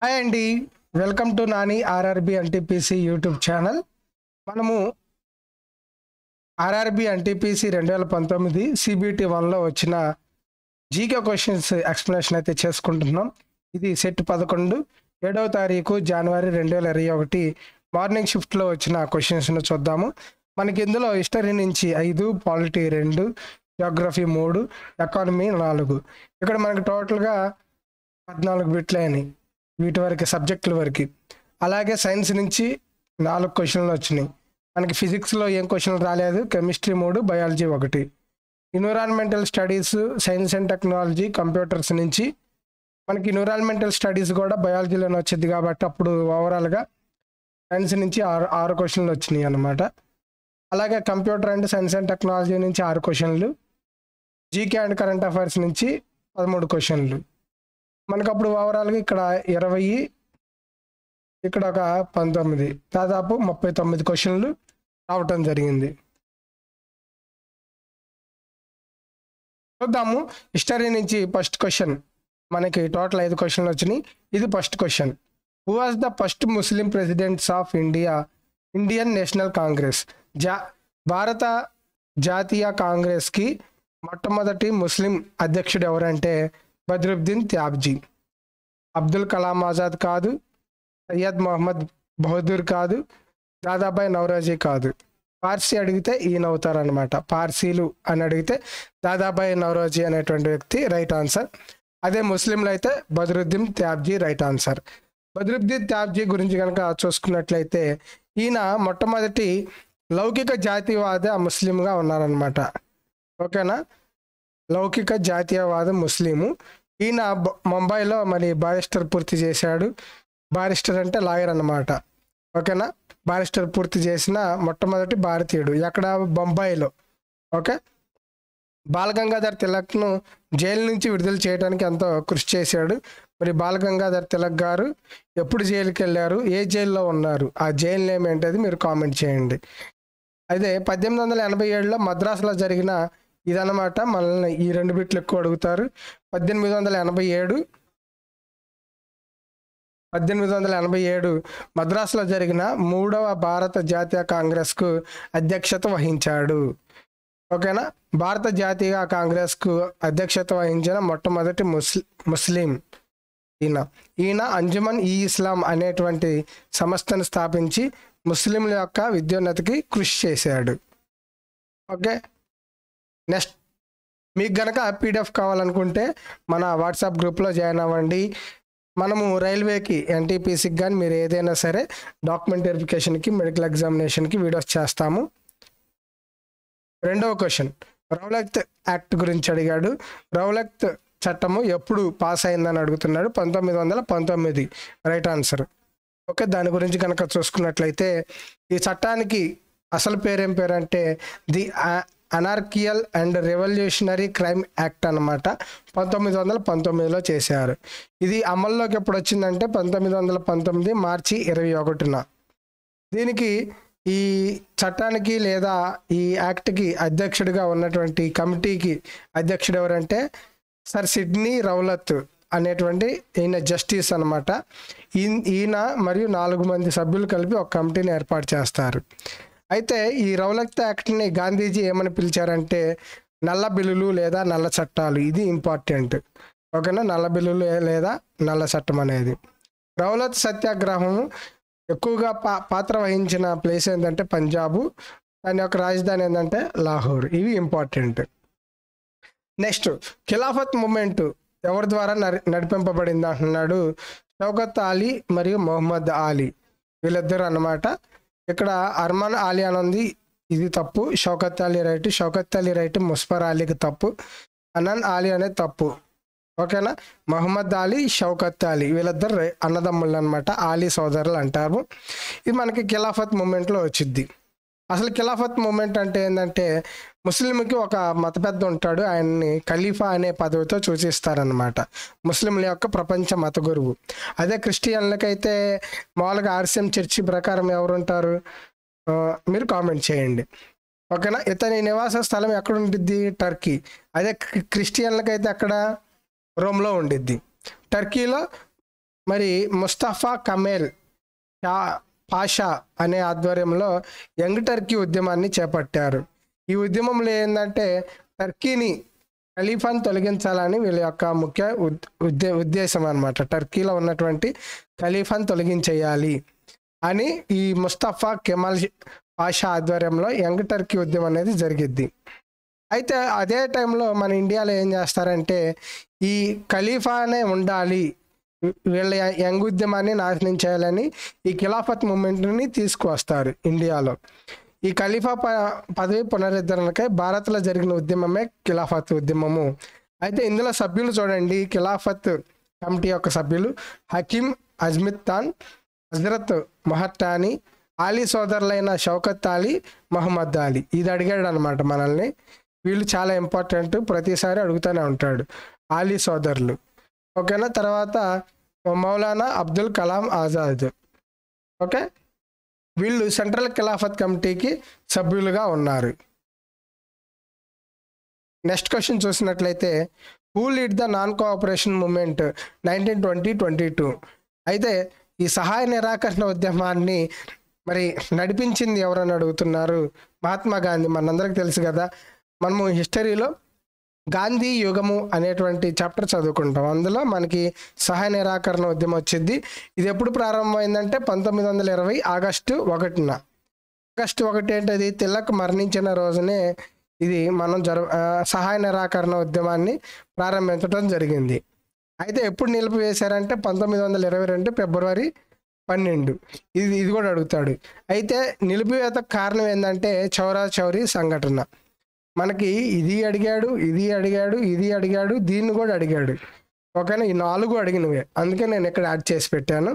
hi అండి welcome to Nani RRB NTPC YouTube channel మనము RRB NTPC రెండు వేల పంతొమ్మిది సిబిటి వన్లో వచ్చిన జీకే క్వశ్చన్స్ ఎక్స్ప్లెనేషన్ అయితే చేసుకుంటున్నాం ఇది సెట్ పదకొండు ఏడవ తారీఖు జనవరి రెండు వేల ఇరవై ఒకటి మార్నింగ్ షిఫ్ట్లో వచ్చిన క్వశ్చన్స్ను చూద్దాము మనకి ఇందులో హిస్టరీ నుంచి ఐదు పాలిటీ రెండు జాగ్రఫీ మూడు ఎకానమీ నాలుగు ఇక్కడ మనకి టోటల్గా పద్నాలుగు బిట్లు అయినాయి వీటి వరకు సబ్జెక్టుల వరకు అలాగే సైన్స్ నుంచి నాలుగు క్వశ్చన్లు వచ్చినాయి మనకి ఫిజిక్స్లో ఏం క్వశ్చన్లు రాలేదు కెమిస్ట్రీ మూడు బయాలజీ ఒకటి environmental studies science and technology computers నుంచి మనకి ఎన్విరాన్మెంటల్ స్టడీస్ కూడా బయాలజీలోనే వచ్చింది కాబట్టి అప్పుడు ఓవరాల్గా సైన్స్ నుంచి ఆరు ఆరు క్వశ్చన్లు వచ్చినాయి అన్నమాట అలాగే computer and science and technology నుంచి ఆరు క్వశ్చన్లు జీకే అండ్ కరెంట్ అఫైర్స్ నుంచి పదమూడు క్వశ్చన్లు మనకు అప్పుడు ఓవరాల్గా ఇక్కడ ఇరవై ఇక్కడ ఒక పంతొమ్మిది దాదాపు ముప్పై తొమ్మిది క్వశ్చన్లు రావటం జరిగింది చూద్దాము హిస్టరీ నుంచి ఫస్ట్ క్వశ్చన్ మనకి టోటల్ ఐదు క్వశ్చన్లు వచ్చినాయి ఇది first question who was the first Muslim presidents of India Indian National Congress జా భారత జాతీయ కాంగ్రెస్కి మొట్టమొదటి ముస్లిం అధ్యక్షుడు ఎవరంటే బద్రుద్దీన్ త్యాబ్జీ అబ్దుల్ కలాం ఆజాద్ కాదు సయ్యద్ మొహమ్మద్ బహదూర్ కాదు దాదాబాయ్ నవరోజీ కాదు పార్సీ అడిగితే ఈయన అవుతారనమాట పార్సీలు అని అడిగితే దాదాబాయ్ నవరోజీ అనేటువంటి వ్యక్తి రైట్ ఆన్సర్ అదే ముస్లింలు అయితే బద్రుద్దీన్ త్యాబ్జీ రైట్ ఆన్సర్ బద్రుద్దీన్ త్యాబ్జీ గురించి కనుక చూసుకున్నట్లయితే ఈయన మొట్టమొదటి లౌకిక జాతీయవాద ముస్లింగా ఉన్నారనమాట ఓకేనా లౌకిక జాతీయవాద ముస్లిము ఈయన బ- ముంబైలో మరి బారిస్టర్ పూర్తి చేశాడు బారిస్టర్ అంటే లాయర్ అన్నమాట ఓకేనా బారిస్టర్ పూర్తి చేసిన మొట్టమొదటి భారతీయుడు ఎక్కడ బొంబాయిలో ఓకే బాలగంగాధర్ తిలక్ను జైలు నుంచి విడుదల చేయడానికి ఎంతో కృషి చేశాడు మరి బాలగంగాధర్ తిలక్ గారు ఎప్పుడు జైలుకి వెళ్ళారు ఏ జైల్లో ఉన్నారు ఆ జైలు నేమ్ ఏంటది మీరు కామెంట్ చేయండి అయితే పద్దెనిమిది వందల ఎనభై ఏడులో మద్రాసులో జరిగిన ఇదన్నమాట మనల్ని ఈ రెండు బిట్లు ఎక్కువ అడుగుతారు పద్దెనిమిది వందల ఎనభై ఏడు పద్దెనిమిది వందల ఎనభై ఏడు మద్రాసులో జరిగిన మూడవ భారత జాతీయ కాంగ్రెస్కు అధ్యక్షత వహించాడు ఓకేనా భారత జాతీయ కాంగ్రెస్కు అధ్యక్షత వహించిన మొట్టమొదటి ముస్లి ముస్లిం ఈయన ఈయన అంజుమన్ ఈ ఇస్లాం అనేటువంటి సంస్థను స్థాపించి ముస్లింల యొక్క విద్యోన్నతికి కృషి చేశాడు ఓకే నెక్స్ట్ మీకు గనక పీడిఎఫ్ కావాలనుకుంటే మన వాట్సాప్ గ్రూప్లో జాయిన్ అవ్వండి మనము రైల్వేకి ఎన్టీపీసీకి కానీ మీరు ఏదైనా సరే డాక్యుమెంట్ వెరిఫికేషన్కి మెడికల్ ఎగ్జామినేషన్కి వీడియోస్ చేస్తాము రెండవ క్వశ్చన్ రౌలక్త్ యాక్ట్ గురించి అడిగాడు రౌలక్త్ చట్టము ఎప్పుడు పాస్ అయిందని అడుగుతున్నాడు పంతొమ్మిది వందల పంతొమ్మిది రైట్ ఆన్సర్ ఓకే దాని గురించి కనుక చూసుకున్నట్లయితే ఈ చట్టానికి అసలు పేరేం పేరు అంటే the anarchical and revolutionary crime act అన్నమాట పంతొమ్మిది వందల పంతొమ్మిదిలో చేశారు ఇది అమల్లోకి ఎప్పుడు వచ్చిందంటే పంతొమ్మిది వందల పంతొమ్మిది మార్చి ఇరవై ఒకటిన దీనికి ఈ చట్టానికి లేదా ఈ యాక్ట్కి అధ్యక్షుడిగా ఉన్నటువంటి కమిటీకి అధ్యక్షుడు ఎవరంటే సర్ సిడ్నీ రౌలత్ అనేటువంటి ఈయన జస్టిస్ అనమాట ఈయన మరియు నాలుగు మంది సభ్యులు కలిపి ఒక కమిటీని ఏర్పాటు చేస్తారు అయితే ఈ రౌలత్ యాక్ట్ని గాంధీజీ ఏమని పిలిచారంటే నల్ల బిల్లులు లేదా నల్ల చట్టాలు ఇది ఇంపార్టెంట్ ఓకేనా నల్ల బిల్లులు లేదా నల్ల చట్టం అనేది రౌలత్ సత్యాగ్రహం ఎక్కువగా పా పాత్ర వహించిన ప్లేస్ ఏంటంటే పంజాబు దాని యొక్క రాజధాని ఏంటంటే లాహోర్ ఇవి ఇంపార్టెంట్ నెక్స్ట్ ఖిలాఫత్ మూమెంట్ ఎవరి ద్వారా నడి నడిపింపబడింది అంటున్నాడు షౌకత్ అలీ మరియు మొహమ్మద్ అలీ వీళ్ళిద్దరు అన్నమాట ఇక్కడ అర్మాన్ అలీ అని ఉంది ఇది తప్పు షౌకత్ అలీ రైట్ షౌకత్ అలీ రైట్ ముస్ఫర్ అలీకి తప్పు అనన్ అలీ అనేది తప్పు ఓకేనా మహమ్మద్ అలీ షౌకత్ అలీ వీళ్ళిద్దరు రై- అన్నదమ్ముళ్ళు అనమాట అలీ సోదరులు అంటారు ఇది మనకి ఖిలాఫత్ మూమెంట్లో వచ్చింది అసలు ఖిలాఫత్ మూమెంట్ అంటే ఏంటంటే ముస్లింకి ఒక మత పెద్ద ఉంటాడు ఆయన్ని ఖలీఫా అనే పదవితో సూచిస్తారనమాట ముస్లింల యొక్క ప్రపంచ మత గురువు అదే క్రిస్టియన్లకైతే మామూలుగా ఆర్సిఎం చర్చి ప్రకారం ఎవరు ఉంటారు ఆ, మీరు కామెంట్ చేయండి ఓకేనా ఇతని నివాస స్థలం ఎక్కడ ఉండిద్ది టర్కీ అదే క్రి- క్రిస్టియన్లకైతే అక్కడ రోమ్లో ఉండిద్ది టర్కీలో మరి ముస్తఫా కమేల్ షా పాషా అనే ఆధ్వర్యంలో యంగ్ టర్కీ ఉద్యమాన్ని చేపట్టారు ఈ ఉద్యమంలో ఏంటంటే టర్కీని ఖలీఫాను తొలగించాలని వీళ్ళ యొక్క ముఖ్య ఉద్- ఉద్దే ఉద్దేశం అనమాట టర్కీలో ఉన్నటువంటి ఖలీఫాను తొలగించేయాలి అని ఈ ముస్తఫా కెమాల్ పాషా ఆధ్వర్యంలో యంగ్ టర్కీ ఉద్యమం అనేది జరిగిద్ది అయితే అదే టైంలో మన ఇండియాలో ఏం చేస్తారంటే ఈ ఖలీఫానే ఉండాలి వీళ్ళ యంగ్ ఉద్యమాన్ని నాశనం చేయాలని ఈ ఖిలాఫత్ మూమెంట్ని తీసుకువస్తారు ఇండియాలో ఈ ఖలీఫా ప పదవి పునరుద్ధరణకై భారత్లో జరిగిన ఉద్యమమే ఖిలాఫత్ ఉద్యమము అయితే ఇందులో సభ్యులు చూడండి ఖిలాఫత్ కమిటీ యొక్క సభ్యులు హకీం అజ్మిత్ ఖాన్ హజరత్ మొహట్టాని ఆలీ సోదరులైన షౌకత్ అలీ మహమ్మద్ అలీ ఇది అడిగాడు అనమాట మనల్ని వీళ్ళు చాలా ఇంపార్టెంట్ ప్రతిసారి అడుగుతూనే ఉంటాడు ఆలీ సోదరులు ఓకేనా తర్వాత మౌలానా అబ్దుల్ కలాం ఆజాద్ ఓకే వీళ్ళు సెంట్రల్ ఖిలాఫత్ కమిటీకి సభ్యులుగా ఉన్నారు నెక్స్ట్ క్వశ్చన్ చూసినట్లయితే who lead the non cooperation movement nineteen twenty twenty two అయితే ఈ సహాయ నిరాకరణ ఉద్యమాన్ని మరి నడిపించింది ఎవరని అడుగుతున్నారు మహాత్మా గాంధీ మనందరికి తెలుసు కదా మనము హిస్టరీలో గాంధీ యుగము అనేటువంటి చాప్టర్ చదువుకుంటాం అందులో మనకి సహాయ నిరాకరణ ఉద్యమం వచ్చింది ఇది ఎప్పుడు ప్రారంభమైందంటే పంతొమ్మిది వందల ఇరవై ఆగస్టు ఒకటిన ఆగస్టు ఒకటి ఏంటది తిలక్ మరణించిన రోజునే ఇది మనం జర ఆ, సహాయ నిరాకరణ ఉద్యమాన్ని ప్రారంభించడం జరిగింది అయితే ఎప్పుడు నిలిపివేశారంటే పంతొమ్మిది వందల ఇరవై రెండు ఫిబ్రవరి పన్నెండు ఇది ఇది కూడా అడుగుతాడు అయితే నిలిపివేత కారణం ఏంటంటే చౌరా చౌరీ సంఘటన మనకి ఇది అడిగాడు ఇది అడిగాడు ఇది అడిగాడు దీన్ని కూడా అడిగాడు ఓకేనా ఈ నాలుగు అడిగినవే అందుకే నేను ఇక్కడ యాడ్ చేసి పెట్టాను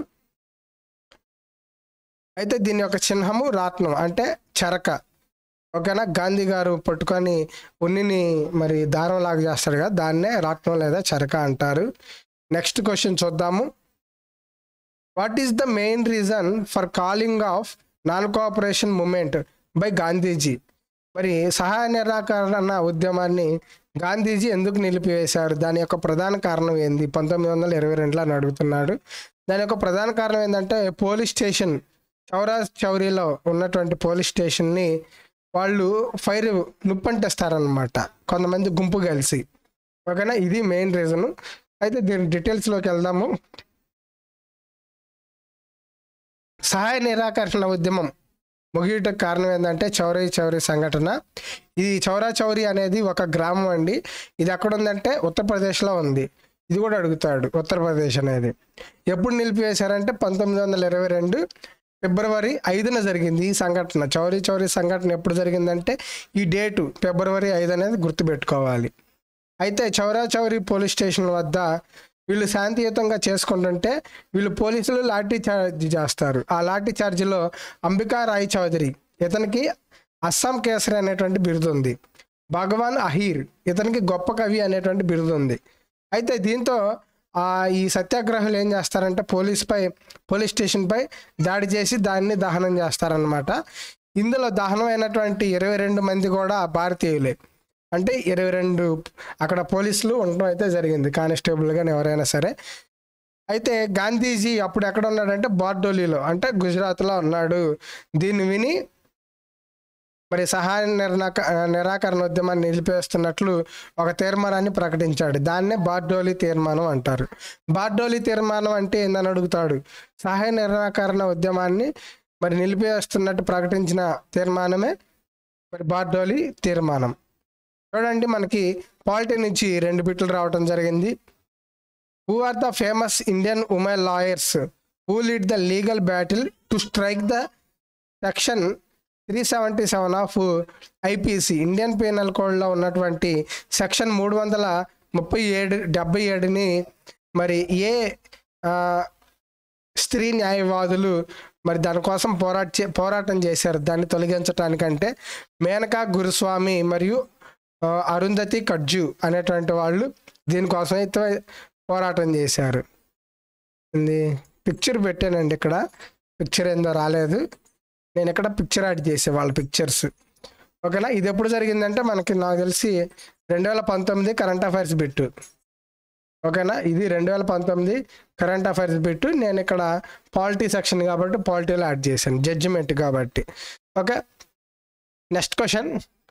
అయితే దీని యొక్క చిహ్నము రాట్నం అంటే చరక ఓకేనా గాంధీ గారు పట్టుకొని ఉన్నిని మరి దారం లాగా చేస్తాడు కదా దాన్నే రాట్నం లేదా చరక అంటారు నెక్స్ట్ క్వశ్చన్ చూద్దాము what is the main reason for calling off non cooperation movement by Gandhiji మరి సహాయ నిరాకరణ ఉద్యమాన్ని గాంధీజీ ఎందుకు నిలిపివేశారు దాని యొక్క ప్రధాన కారణం ఏంది పంతొమ్మిది వందల ఇరవై రెండులో అని అడుగుతున్నాడు దాని యొక్క ప్రధాన కారణం ఏంటంటే పోలీస్ స్టేషన్ చౌరా చౌరీలో ఉన్నటువంటి పోలీస్ స్టేషన్ని వాళ్ళు ఫైర్ నిప్పంటేస్తారనమాట కొంతమంది గుంపు కలిసి ఓకేనా ఇది మెయిన్ రీజను అయితే దీని డీటెయిల్స్లోకి వెళ్దాము సహాయ నిరాకరణ ఉద్యమం ముగియటకు కారణం ఏంటంటే చౌరీ చౌరీ సంఘటన ఇది చౌరా చౌరీ అనేది ఒక గ్రామం అండి ఇది ఎక్కడ ఉందంటే ఉత్తరప్రదేశ్లో ఉంది ఇది కూడా అడుగుతాడు ఉత్తరప్రదేశ్ అనేది ఎప్పుడు నిలిపివేశారంటే పంతొమ్మిది వందల ఇరవై రెండు ఫిబ్రవరి ఐదున జరిగింది ఈ సంఘటన చౌరీ చౌరీ సంఘటన ఎప్పుడు జరిగిందంటే ఈ డేటు ఫిబ్రవరి ఐదు అనేది గుర్తుపెట్టుకోవాలి అయితే చౌరా చౌరీ పోలీస్ స్టేషన్ వద్ద వీళ్ళు శాంతియుతంగా చేసుకుంటుంటే వీళ్ళు పోలీసులు లాఠీ చార్జ్ చేస్తారు ఆ లాఠీ చార్జ్లో అంబికా రాయ్ చౌదరి ఇతనికి అస్సాం కేసరి అనేటువంటి బిరుదు ఉంది భగవాన్ అహీర్ ఇతనికి గొప్ప కవి అనేటువంటి బిరుదు ఉంది అయితే దీంతో ఆ ఈ సత్యాగ్రహులు ఏం చేస్తారంటే పోలీస్పై పోలీస్ స్టేషన్పై దాడి చేసి దాన్ని దహనం చేస్తారనమాట ఇందులో దహనం అయినటువంటి ఇరవై రెండు మంది కూడా భారతీయులే అంటే ఇరవై రెండు అక్కడ పోలీసులు ఉండడం అయితే జరిగింది కానిస్టేబుల్ కానీ ఎవరైనా సరే అయితే గాంధీజీ అప్పుడు ఎక్కడ ఉన్నాడంటే బార్డోలీలో అంటే గుజరాత్లో ఉన్నాడు దీన్ని విని మరి సహాయ నిరాక నిరాకరణ ఉద్యమాన్ని నిలిపేస్తున్నట్లు ఒక తీర్మానాన్ని ప్రకటించాడు దాన్నే బార్డోలీ తీర్మానం అంటారు బార్డోలీ తీర్మానం అంటే ఏందని అడుగుతాడు సహాయ నిరాకరణ ఉద్యమాన్ని మరి నిలిపేస్తున్నట్టు ప్రకటించిన తీర్మానమే మరి బార్డోలీ తీర్మానం చూడండి మనకి పాలిటీ నుంచి రెండు బిట్లు రావటం జరిగింది who are the famous Indian women lawyers who lead the legal battle to strike the section three seventy seven of IPC Indian penal కోడ్లో ఉన్నటువంటి సెక్షన్ మూడు వందల ముప్పై ఏడు డెబ్బై ఏడుని మరి ఏ ఆ, స్త్రీ న్యాయవాదులు మరి దానికోసం పోరాట చే- పోరాటం చేశారు దాన్ని తొలగించటానికంటే మేనకా గురుస్వామి మరియు ఆ, అరుంధతి కడ్జు అనేటువంటి వాళ్ళు దీనికోసం అయితే పోరాటం చేశారు ఇది పిక్చర్ పెట్టానండి ఇక్కడ పిక్చర్ ఏందో రాలేదు నేను ఇక్కడ పిక్చర్ యాడ్ చేసే వాళ్ళ పిక్చర్స్ ఓకేనా ఇది ఎప్పుడు జరిగిందంటే మనకి నాకు తెలిసి రెండు వేల పంతొమ్మిది కరెంట్ అఫైర్స్ బిట్టు ఓకేనా ఇది రెండు వేల పంతొమ్మిది కరెంట్ అఫైర్స్ బిట్టు నేను ఇక్కడ పాలిటీ సెక్షన్ కాబట్టి పాలిటీలో యాడ్ చేశాను జడ్జిమెంట్ కాబట్టి okay next question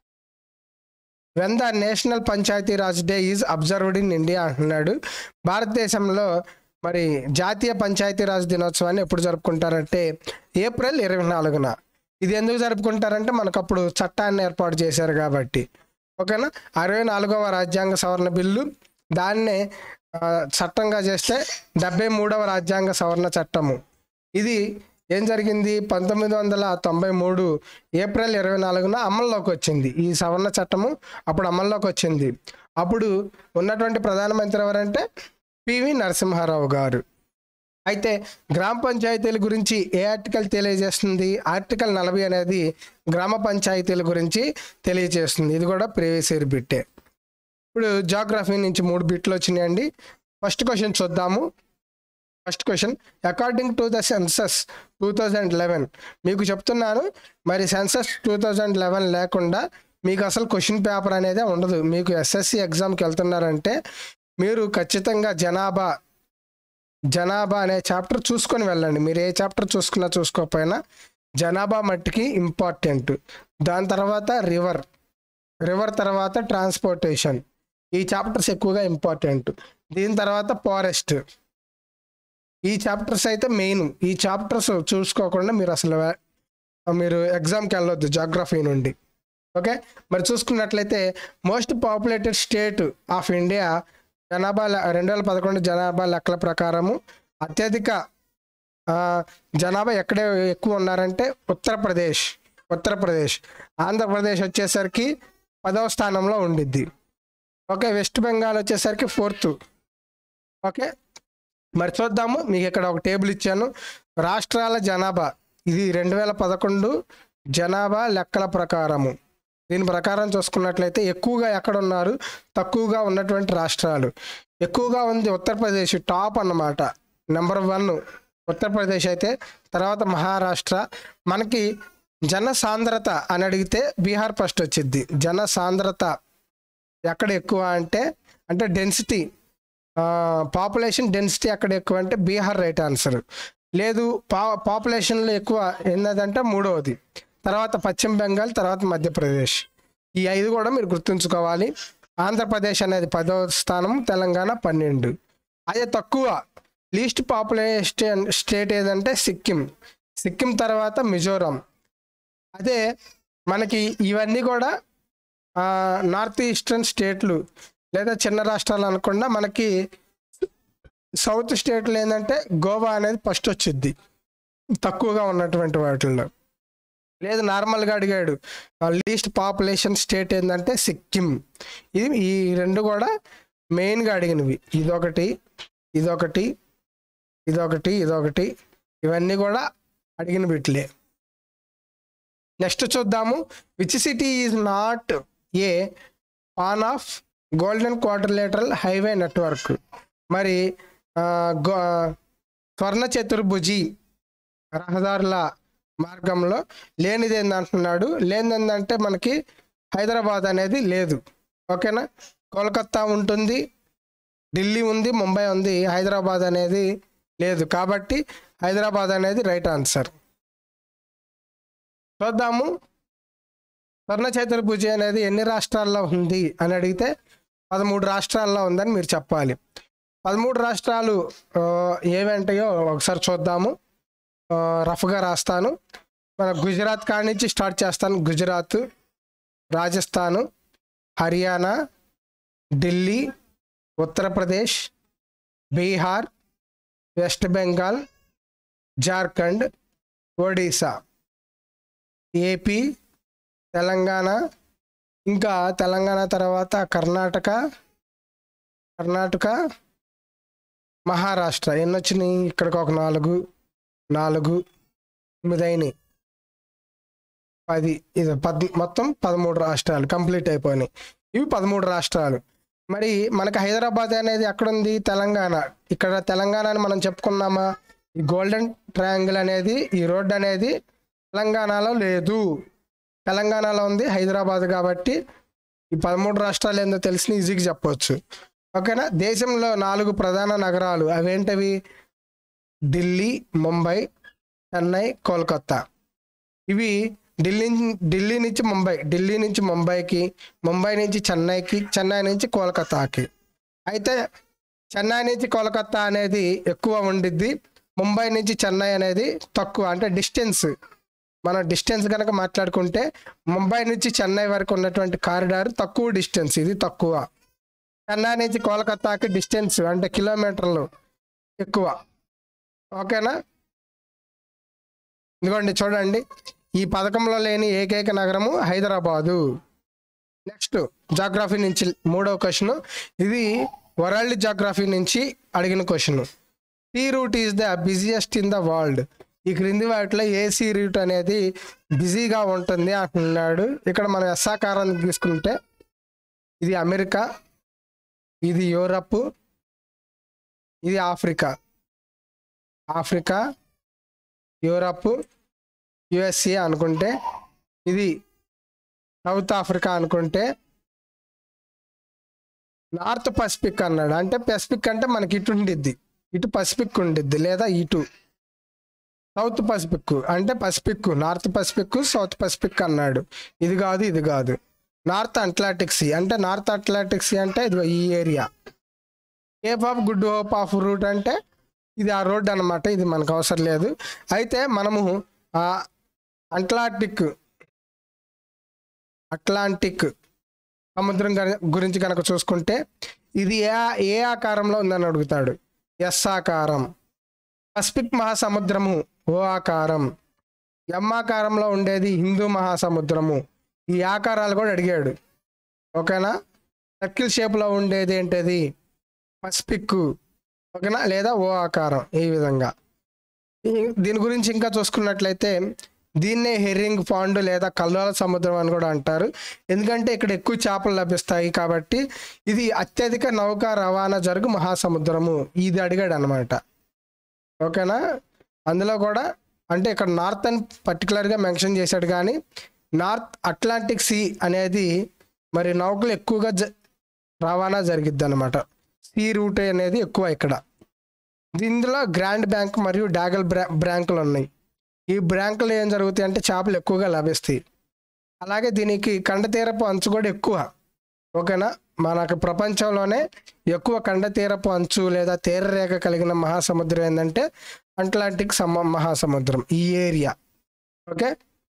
when the national panchayati raj day is observed in India అంటున్నాడు భారతదేశంలో మరి జాతీయ పంచాయతీరాజ్ దినోత్సవాన్ని ఎప్పుడు జరుపుకుంటారంటే ఏప్రిల్ ఇరవై నాలుగున ఇది ఎందుకు జరుపుకుంటారంటే మనకు అప్పుడు చట్టాన్ని ఏర్పాటు చేశారు కాబట్టి ఓకేనా అరవై నాలుగవ రాజ్యాంగ సవరణ బిల్లు దాన్నే ఆ, చట్టంగా చేస్తే డెబ్బై మూడవ రాజ్యాంగ సవరణ చట్టము ఇది ఏం జరిగింది పంతొమ్మిది వందల తొంభై మూడు ఏప్రిల్ ఇరవై నాలుగున అమల్లోకి వచ్చింది ఈ సవరణ చట్టము అప్పుడు అమల్లోకి వచ్చింది అప్పుడు ఉన్నటువంటి ప్రధానమంత్రి ఎవరంటే పివి నరసింహారావు గారు అయితే గ్రామ పంచాయతీల గురించి ఏ ఆర్టికల్ తెలియజేస్తుంది ఆర్టికల్ నలభై అనేది గ్రామ పంచాయతీల గురించి తెలియజేస్తుంది ఇది కూడా ప్రీవియస్ ఇయర్ బిట్టే ఇప్పుడు జాగ్రఫీ నుంచి మూడు బిట్లు వచ్చినాయండి ఫస్ట్ క్వశ్చన్ చూద్దాము first question according to the census two thousand eleven మీకు చెప్తున్నాను మరి సెన్సస్ టూ థౌజండ్ లెవెన్ లేకుండా మీకు అసలు క్వశ్చన్ పేపర్ అనేది ఉండదు మీకు ఎస్ఎస్సి ఎగ్జామ్కి వెళ్తున్నారంటే మీరు ఖచ్చితంగా జనాభా జనాభా అనే చాప్టర్ చూసుకొని వెళ్ళండి మీరు ఏ చాప్టర్ చూసుకున్నా చూసుకోకపోయినా జనాభా మట్టికి ఇంపార్టెంట్ దాని తర్వాత రివర్ రివర్ తర్వాత ట్రాన్స్పోర్టేషన్ ఈ చాప్టర్స్ ఎక్కువగా ఇంపార్టెంట్ దీని తర్వాత ఫారెస్ట్ ఈ చాప్టర్స్ అయితే మెయిన్ ఈ చాప్టర్స్ చూసుకోకుండా మీరు అసలు వే- మీరు ఎగ్జామ్కి వెళ్ళొద్దు జాగ్రఫీ నుండి ఓకే మరి చూసుకున్నట్లయితే most populated state of India జనాభా లె- రెండు వేల పదకొండు జనాభా లెక్కల ప్రకారము అత్యధిక ఆ, జనాభా ఎక్కడే ఎక్కువ ఉన్నారంటే ఉత్తరప్రదేశ్ ఉత్తరప్రదేశ్ ఆంధ్రప్రదేశ్ వచ్చేసరికి పదవ స్థానంలో ఉండిద్ది ఓకే వెస్ట్ బెంగాల్ వచ్చేసరికి ఫోర్త్ ఓకే మరి చూద్దాము మీకు ఇక్కడ ఒక టేబుల్ ఇచ్చాను రాష్ట్రాల జనాభా ఇది రెండు వేల పదకొండు జనాభా లెక్కల ప్రకారము దీని ప్రకారం చూసుకున్నట్లయితే ఎక్కువగా ఎక్కడ ఉన్నారు తక్కువగా ఉన్నటువంటి రాష్ట్రాలు ఎక్కువగా ఉంది ఉత్తరప్రదేశ్ టాప్ అన్నమాట నెంబర్ వన్ ఉత్తరప్రదేశ్ అయితే తర్వాత మహారాష్ట్ర మనకి జన సాంద్రత అని అడిగితే బీహార్ ఫస్ట్ వచ్చింది జన సాంద్రత ఎక్కడ ఎక్కువ అంటే అంటే డెన్సిటీ పాపులేషన్ డెన్సిటీ ఎక్కడ ఎక్కువ అంటే బీహార్ రైట్ ఆన్సర్ లేదు పా పాపులేషన్లో ఎక్కువ ఏంటంటే మూడవది తర్వాత పశ్చిమ బెంగాల్ తర్వాత మధ్యప్రదేశ్ ఈ ఐదు కూడా మీరు గుర్తుంచుకోవాలి ఆంధ్రప్రదేశ్ అనేది పదో స్థానం తెలంగాణ పన్నెండు అదే తక్కువ లీస్ట్ పాపులేషన్ స్టేట్ ఏదంటే సిక్కిం సిక్కిం తర్వాత మిజోరాం అదే మనకి ఇవన్నీ కూడా ఆ, నార్త్ ఈస్టర్న్ స్టేట్లు లేదా చిన్న రాష్ట్రాలు అనకుండా మనకి సౌత్ స్టేట్లు ఏంటంటే గోవా అనేది ఫస్ట్ వచ్చింది తక్కువగా ఉన్నటువంటి వాటిల్లో లేదు నార్మల్గా అడిగాడు లీస్ట్ పాపులేషన్ స్టేట్ ఏంటంటే సిక్కిం ఇది ఈ రెండు కూడా మెయిన్గా అడిగినవి ఇదొకటి ఇదొకటి ఇదొకటి ఇదొకటి ఇవన్నీ కూడా అడిగిన బిట్లే నెక్స్ట్ చూద్దాము which city is not a పాన్ of golden quadrilateral highway network మరి ఆ, గో- స్వర్ణ చతుర్భుజి రహదారుల మార్గంలో లేనిది ఏందంటున్నాడు లేనిది ఏంటంటే మనకి హైదరాబాద్ అనేది లేదు ఓకేనా కోల్కత్తా ఉంటుంది ఢిల్లీ ఉంది ముంబై ఉంది హైదరాబాద్ అనేది లేదు కాబట్టి హైదరాబాద్ అనేది రైట్ ఆన్సర్ చూద్దాము స్వర్ణ చతుర్భుజి అనేది ఎన్ని రాష్ట్రాల్లో ఉంది అని అడిగితే పదమూడు రాష్ట్రాల్లో ఉందని మీరు చెప్పాలి పదమూడు రాష్ట్రాలు ఆ, ఏవేంటాయో ఒకసారి చూద్దాము ఆ, రఫ్గా రాస్తాను మన గుజరాత్ కాడి నుంచి స్టార్ట్ చేస్తాను గుజరాత్ రాజస్థాను హర్యానా ఢిల్లీ ఉత్తరప్రదేశ్ బీహార్ వెస్ట్ బెంగాల్ జార్ఖండ్ ఒడిశా ఏపీ తెలంగాణ ఇంకా తెలంగాణ తర్వాత కర్ణాటక కర్ణాటక మహారాష్ట్ర ఎన్ని వచ్చినాయి ఇక్కడికి ఒక నాలుగు నాలుగు తొమ్మిది అయినాయి పది ఇది పద్ మొత్తం పదమూడు రాష్ట్రాలు కంప్లీట్ అయిపోయినాయి ఇవి పదమూడు రాష్ట్రాలు మరి మనకి హైదరాబాద్ అనేది ఎక్కడుంది తెలంగాణ ఇక్కడ తెలంగాణ అని మనం చెప్పుకున్నామా ఈ గోల్డెన్ ట్రయాంగిల్ అనేది ఈ రోడ్ అనేది తెలంగాణలో లేదు తెలంగాణలో ఉంది హైదరాబాద్ కాబట్టి ఈ పదమూడు రాష్ట్రాలు ఏందో తెలిసిన ఈజీగా చెప్పవచ్చు ఓకేనా దేశంలో నాలుగు ప్రధాన నగరాలు అవేంటవి ఢిల్లీ ముంబై చెన్నై కోల్కత్తా ఇవి ఢిల్లీ ఢిల్లీ నుంచి ముంబై ఢిల్లీ నుంచి ముంబైకి ముంబై నుంచి చెన్నైకి చెన్నై నుంచి కోల్కతాకి అయితే చెన్నై నుంచి కోల్కతా అనేది ఎక్కువ ఉండిద్ది ముంబై నుంచి చెన్నై అనేది తక్కువ అంటే డిస్టెన్స్ మన డిస్టెన్స్ కనుక మాట్లాడుకుంటే ముంబై నుంచి చెన్నై వరకు ఉన్నటువంటి కారిడార్ తక్కువ డిస్టెన్స్ ఇది తక్కువ చెన్నై నుంచి కోల్కతాకి డిస్టెన్స్ అంటే కిలోమీటర్లు ఎక్కువ ఓకేనా ఇదిగోండి చూడండి ఈ పథకంలో లేని ఏకైక నగరము హైదరాబాదు నెక్స్ట్ జాగ్రఫీ నుంచి మూడవ క్వశ్చన్ ఇది వరల్డ్ జాగ్రఫీ నుంచి అడిగిన question sea route is the busiest in the world ఈ క్రింది వాటిలో ఏ సీ రూట్ అనేది బిజీగా ఉంటుంది అంటున్నాడు ఇక్కడ మనం ఎస్సాకారాన్ని తీసుకుంటే ఇది అమెరికా ఇది యూరప్ ఇది ఆఫ్రికా ఆఫ్రికా యూరప్ యుఎస్ఏ అనుకుంటే ఇది సౌత్ ఆఫ్రికా అనుకుంటే నార్త్ పసిఫిక్ అన్నాడు అంటే పసిఫిక్ అంటే మనకి ఇటు ఉండిద్ది ఇటు పసిఫిక్ ఉండిద్ది లేదా ఇటు సౌత్ పసిఫిక్ అంటే Pacific North Pacific South Pacific అన్నాడు ఇది కాదు ఇది కాదు నార్త్ అట్లాంటిక్ సీ అంటే నార్త్ అట్లాంటిక్ సీ అంటే ఇది ఈ area Cape of Good Hope of route అంటే ఇది ఆ రోడ్ అన్నమాట ఇది మనకు అవసరం లేదు అయితే మనము ఆ అట్లాంటిక్ అట్లాంటిక్ సముద్రం గన- గురించి కనుక చూసుకుంటే ఇది ఏ ఏ ఆకారంలో ఉందని అడుగుతాడు ఎస్ ఆకారం పసిఫిక్ మహాసముద్రము ఓ ఆకారం ఎం ఆకారంలో ఉండేది హిందూ మహాసముద్రము ఈ ఆకారాలు కూడా అడిగాడు ఓకేనా సర్కిల్ షేప్లో ఉండేది ఏంటది పసిఫిక్ ఓకేనా లేదా ఓ ఆకారం ఈ విధంగా ఈ- దీని గురించి ఇంకా చూసుకున్నట్లయితే దీన్నే హెరింగ్ పాండ్ లేదా కల్లోల సముద్రం అని కూడా అంటారు ఎందుకంటే ఇక్కడ ఎక్కువ చేపలు లభిస్తాయి కాబట్టి ఇది అత్యధిక నౌకా రవాణా జరుగు మహాసముద్రము ఇది అడిగాడు అనమాట ఓకేనా అందులో కూడా అంటే ఇక్కడ నార్త్ అని పర్టికులర్గా మెన్షన్ చేశాడు కానీ నార్త్ అట్లాంటిక్ సీ అనేది మరి నౌకలు ఎక్కువగా జ రవాణా జరిగిద్ది అనమాట సీ రూట్ అనేది ఎక్కువ ఇక్కడ ఇందులో గ్రాండ్ బ్యాంక్ మరియు డాగల్ బ్రా బ్రాంకులు ఉన్నాయి ఈ బ్రాంకులు ఏం జరుగుతాయి అంటే చేపలు ఎక్కువగా లభిస్తాయి అలాగే దీనికి కండతీరపు అంచు కూడా ఎక్కువ ఓకేనా మనకు ప్రపంచంలోనే ఎక్కువ కండతీరపు అంచు లేదా తీరరేఖ కలిగిన మహాసముద్రం ఏంటంటే అట్లాంటిక్ సమ మహాసముద్రం ఈ ఏరియా ఓకే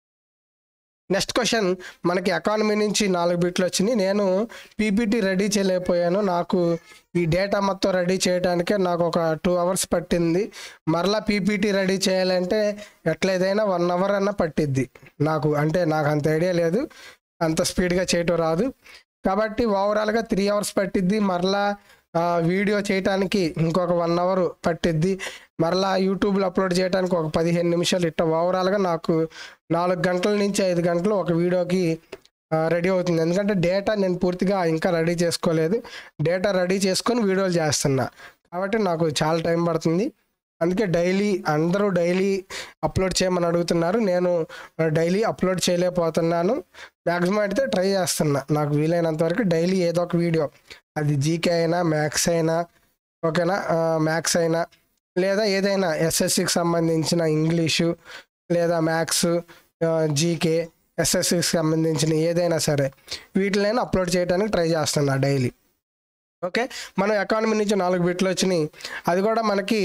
నెక్స్ట్ క్వశ్చన్ మనకి ఎకానమీ నుంచి నాలుగు బిట్లు వచ్చినాయి నేను పీపీటీ రెడీ చేయలేకపోయాను నాకు ఈ డేటా మొత్తం రెడీ చేయడానికే నాకు ఒక టూ అవర్స్ పట్టింది మరలా పీపీటీ రెడీ చేయాలంటే ఎట్లయిదైనా వన్ అవర్ అన్న పట్టిద్ది నాకు అంటే నాకు అంత ఐడియా లేదు అంత స్పీడ్గా చేయటం రాదు కాబట్టి ఓవరాల్గా త్రీ అవర్స్ పట్టిద్ది మరలా ఆ, వీడియో చేయటానికి ఇంకొక వన్ అవర్ పట్టిద్ది మరలా యూట్యూబ్లో అప్లోడ్ చేయడానికి ఒక పదిహేను నిమిషాలు ఇట్ట ఓవరాల్గా నాకు నాలుగు గంటల నుంచి ఐదు గంటలు ఒక వీడియోకి రెడీ అవుతుంది ఎందుకంటే డేటా నేను పూర్తిగా ఇంకా రెడీ చేసుకోలేదు డేటా రెడీ చేసుకొని వీడియోలు చేస్తున్నా కాబట్టి నాకు చాలా టైం పడుతుంది అందుకే డైలీ అందరూ డైలీ అప్లోడ్ చేయమని అడుగుతున్నారు నేను డైలీ అప్లోడ్ చేయలేకపోతున్నాను మ్యాక్సిమం అయితే ట్రై చేస్తున్నా నాకు వీలైనంత వరకు డైలీ ఏదో ఒక వీడియో అది జీకే అయినా మ్యాథ్స్ అయినా ఓకేనా మ్యాథ్స్ అయినా లేదా ఏదైనా ఎస్ఎస్సికి సంబంధించిన ఇంగ్లీషు లేదా మ్యాథ్స్ జీకే ఎస్ఎస్సికి సంబంధించిన ఏదైనా సరే వీటినైనా అప్లోడ్ చేయడానికి ట్రై చేస్తున్నా డైలీ ఓకే మనం ఎకానమీ నుంచి నాలుగు బిట్లు వచ్చినాయి అది కూడా మనకి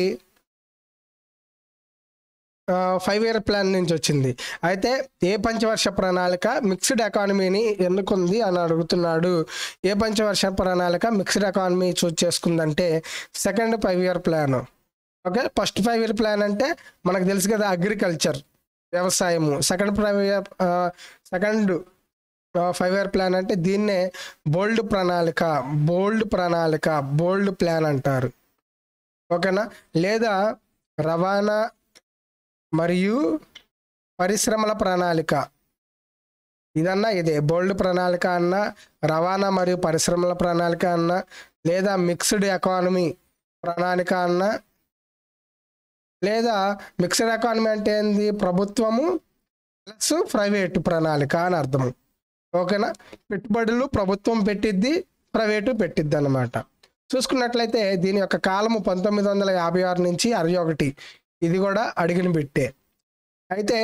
ఫైవ్ ఇయర్ ప్లాన్ నుంచి వచ్చింది అయితే ఏ పంచవర్ష ప్రణాళిక మిక్స్డ్ ఎకానమీని ఎన్నుకుంది అని అడుగుతున్నాడు ఏ పంచవర్ష ప్రణాళిక మిక్స్డ్ ఎకానమీ చూస్ చేసుకుందంటే second five year plan okay first five year plan అంటే మనకు తెలుసు కదా అగ్రికల్చర్ వ్యవసాయము second five year second five year plan అంటే దీన్నే బోల్డ్ ప్రణాళిక బోల్డ్ ప్రణాళిక బోల్డ్ ప్లాన్ అంటారు ఓకేనా లేదా రవాణా మరియు పరిశ్రమల ప్రణాళిక ఇదన్నా ఇదే బోల్డ్ ప్రణాళిక అన్నా రవాణా మరియు పరిశ్రమల ప్రణాళిక అన్నా లేదా మిక్స్డ్ ఎకానమీ ప్రణాళిక అన్నా లేదా మిక్స్డ్ ఎకానమీ అంటే ఏంది ప్రభుత్వము ప్లస్ ప్రైవేటు ప్రణాళిక అని అర్థం ఓకేనా పెట్టుబడులు ప్రభుత్వం పెట్టిద్ది ప్రైవేటు పెట్టిద్ది అనమాట చూసుకున్నట్లయితే దీని యొక్క కాలము పంతొమ్మిది వందల యాభై ఆరు నుంచి అరవై ఒకటి ఇది కూడా అడిగిన బిట్టే అయితే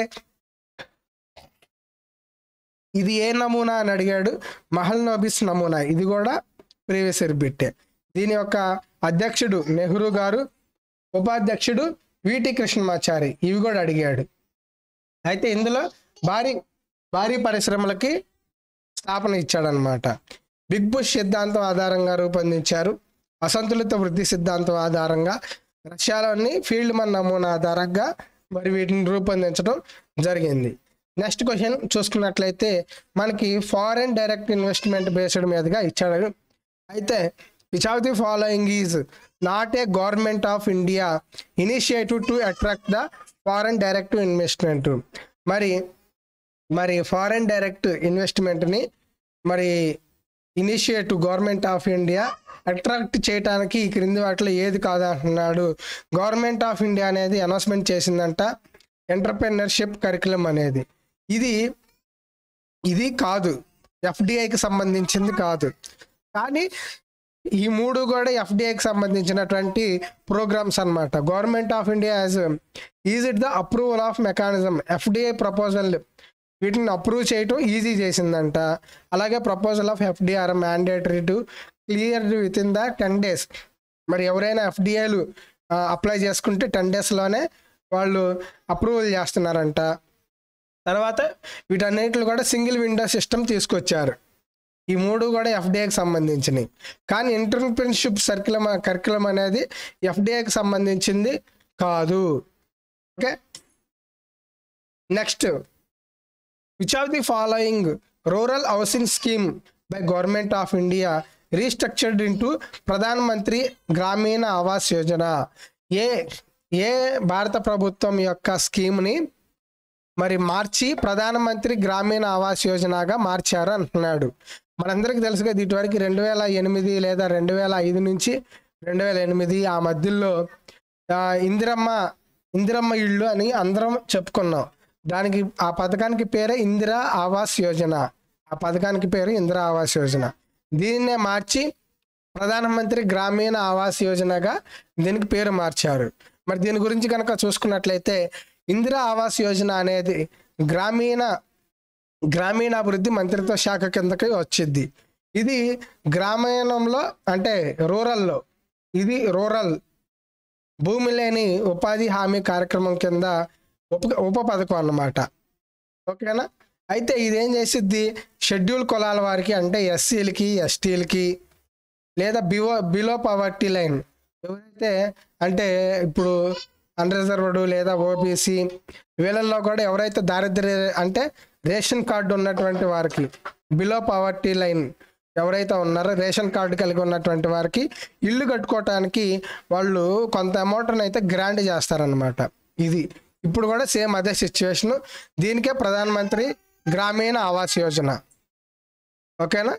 ఇది ఏ నమూనా అని అడిగాడు మహల్ నోబిస్ నమూనా ఇది కూడా ప్రీవియస్ ఇయర్ బిట్టే దీని యొక్క అధ్యక్షుడు నెహ్రూ గారు ఉపాధ్యక్షుడు విటి కృష్ణమాచారి ఇవి కూడా అడిగాడు అయితే ఇందులో భారీ భారీ పరిశ్రమలకి స్థాపన ఇచ్చాడనమాట బిగ్ బుష్ సిద్ధాంతం ఆధారంగా రూపొందించారు అసంతులిత వృద్ధి సిద్ధాంతం ఆధారంగా రష్యాలోని ఫీల్డ్ మన్ నమూనా ఆధారంగా మరి వీటిని రూపొందించడం జరిగింది నెక్స్ట్ క్వశ్చన్ చూసుకున్నట్లయితే మనకి ఫారెన్ డైరెక్ట్ ఇన్వెస్ట్మెంట్ బేస్డ్ మీదుగా ఇచ్చాడు అయితే which of the following is not a government of India initiative to attract the foreign direct investment మరి మరి ఫారెన్ డైరెక్ట్ ఇన్వెస్ట్మెంట్ని మరి initiative government of India attract చేయడానికి ఈ క్రింది వాటిలో ఏది కాదు అంటున్నాడు గవర్నమెంట్ ఆఫ్ ఇండియా అనేది అనౌన్స్మెంట్ చేసిందంట ఎంటర్ప్రెనర్షిప్ కరికులం అనేది ఇది ఇది కాదు ఎఫ్డిఐకి సంబంధించింది కాదు కానీ ఈ మూడు కూడా ఎఫ్డిఐకి సంబంధించినటువంటి ప్రోగ్రామ్స్ అన్నమాట government of India as is it the approval of mechanism FDI proposal వీటిని అప్రూవ్ చేయటం ఈజీ చేసిందంట అలాగే proposal of FDR mandatory to clear within the ten days మరి ఎవరైనా ఎఫ్డిఐలు అప్లై చేసుకుంటే టెన్ డేస్లోనే వాళ్ళు అప్రూవల్ చేస్తున్నారంట తర్వాత వీటన్నిటిలో కూడా సింగిల్ విండో సిస్టమ్ తీసుకొచ్చారు ఈ మూడు కూడా ఎఫ్డిఐకి సంబంధించినవి కానీ ఎంటర్ప్రినర్షిప్ సర్కిలం కరికులం అనేది ఎఫ్డిఐకి సంబంధించింది కాదు okay next which of the following rural housing scheme by government of India restructured into Pradhan Mantri గ్రామీణ ఆవాస్ యోజన ఏ ఏ భారత ప్రభుత్వం యొక్క స్కీమ్ని మరి మార్చి ప్రధానమంత్రి గ్రామీణ ఆవాస్ యోజనగా మార్చారు అంటున్నాడు మనందరికీ తెలుసు కదా ఇటువరకు రెండు వేల ఎనిమిది లేదా రెండు వేల ఐదు నుంచి రెండు వేల ఎనిమిది ఆ మధ్యలో ఆ, ఇందిరమ్మ ఇందిరమ్మ ఇళ్ళు అని అందరం చెప్పుకున్నాం దానికి ఆ పథకానికి పేరే ఇందిరా ఆవాస్ యోజన ఆ పథకానికి పేరు ఇందిరా ఆవాస్ యోజన దీన్నే మార్చి ప్రధానమంత్రి గ్రామీణ ఆవాస్ యోజనగా దీనికి పేరు మార్చారు మరి దీని గురించి కనుక చూసుకున్నట్లయితే ఇందిరా ఆవాస్ యోజన అనేది గ్రామీణ గ్రామీణాభివృద్ధి మంత్రిత్వ శాఖ కిందకి వచ్చింది ఇది గ్రామీణంలో అంటే రూరల్లో ఇది రూరల్ భూమి లేని ఉపాధి హామీ కార్యక్రమం కింద ఉప ఉప పథకం అన్నమాట ఓకేనా అయితే ఇదేం చేసిద్ది షెడ్యూల్ కులాల వారికి అంటే ఎస్సీలకి ఎస్టీలకి లేదా బిలో బిలో పవర్టీ లైన్ ఎవరైతే అంటే ఇప్పుడు అన్రిజర్వ్డ్ లేదా ఓబీసీ వీళ్ళల్లో కూడా ఎవరైతే దారిద్ర్య అంటే రేషన్ కార్డు ఉన్నటువంటి వారికి బిలో పవర్టీ లైన్ ఎవరైతే ఉన్నారో రేషన్ కార్డు కలిగి ఉన్నటువంటి వారికి ఇల్లు కట్టుకోవటానికి వాళ్ళు కొంత అమౌంట్ని అయితే గ్రాంట్ చేస్తారనమాట ఇది ఇప్పుడు కూడా సేమ్ అదే సిచ్యువేషన్ దీనికే ప్రధానమంత్రి గ్రామీణ ఆవాస్ యోజన ఓకేనా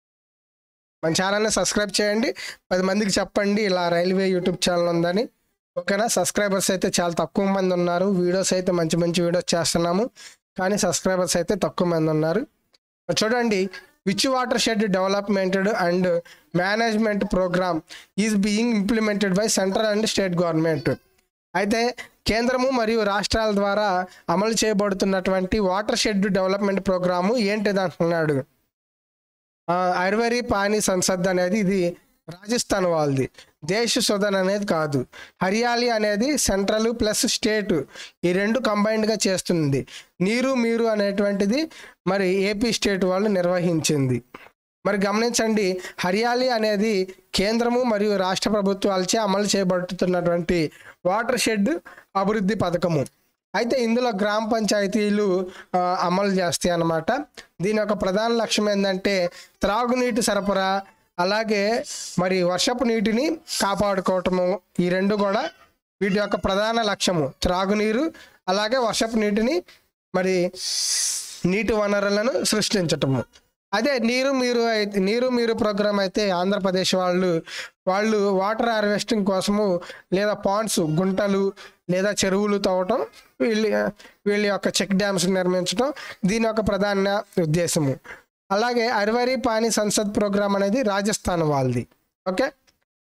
మన ఛానల్ని సబ్స్క్రైబ్ చేయండి పది మందికి చెప్పండి ఇలా రైల్వే యూట్యూబ్ ఛానల్ ఉందని ఓకేనా సబ్స్క్రైబర్స్ అయితే చాలా తక్కువ మంది ఉన్నారు వీడియోస్ అయితే మంచి మంచి వీడియోస్ చేస్తున్నాము కానీ సబ్స్క్రైబర్స్ అయితే తక్కువ మంది ఉన్నారు చూడండి which watershed development and management programme is being implemented by central and state government అయితే కేంద్రము మరియు రాష్ట్రాల ద్వారా అమలు చేయబడుతున్నటువంటి వాటర్ షెడ్ డెవలప్మెంట్ ప్రోగ్రాము ఏంటిది అంటున్నాడు ఆ, ఐర్వరీ పాని సంసద్ అనేది ఇది రాజస్థాన్ వాళ్ళది దేశ్ సుధన్ అనేది కాదు హర్యాలి అనేది సెంట్రల్ ప్లస్ స్టేట్ ఈ రెండు కంబైన్డ్గా చేస్తుంది నీరు మీరు అనేటువంటిది మరి ఏపీ స్టేట్ వాళ్ళు నిర్వహించింది మరి గమనించండి హర్యాలి అనేది కేంద్రము మరియు రాష్ట్ర ప్రభుత్వాలచే అమలు చేయబడుతున్నటువంటి వాటర్ షెడ్ అభివృద్ధి పథకము అయితే ఇందులో గ్రామ పంచాయతీలు ఆ, అమలు చేస్తాయి అన్నమాట దీని యొక్క ప్రధాన లక్ష్యం ఏంటంటే త్రాగునీటి సరఫరా అలాగే మరి వర్షపు నీటిని కాపాడుకోవటము ఈ రెండు కూడా వీటి యొక్క ప్రధాన లక్ష్యము త్రాగునీరు అలాగే వర్షపు నీటిని మరి నీటి వనరులను సృష్టించటము అదే నీరు మీరు అయితే నీరు మీరు ప్రోగ్రామ్ అయితే ఆంధ్రప్రదేశ్ వాళ్ళు వాళ్ళు వాటర్ హార్వెస్టింగ్ కోసము లేదా పాండ్స్ గుంటలు లేదా చెరువులు తవ్వటం వీళ్ళ వీళ్ళ యొక్క చెక్ డ్యామ్స్ నిర్మించడం దీని యొక్క ప్రధాన ఉద్దేశము అలాగే అరవరి పాని సంసద్ ప్రోగ్రామ్ అనేది రాజస్థాన్ వాళ్ళది ఓకే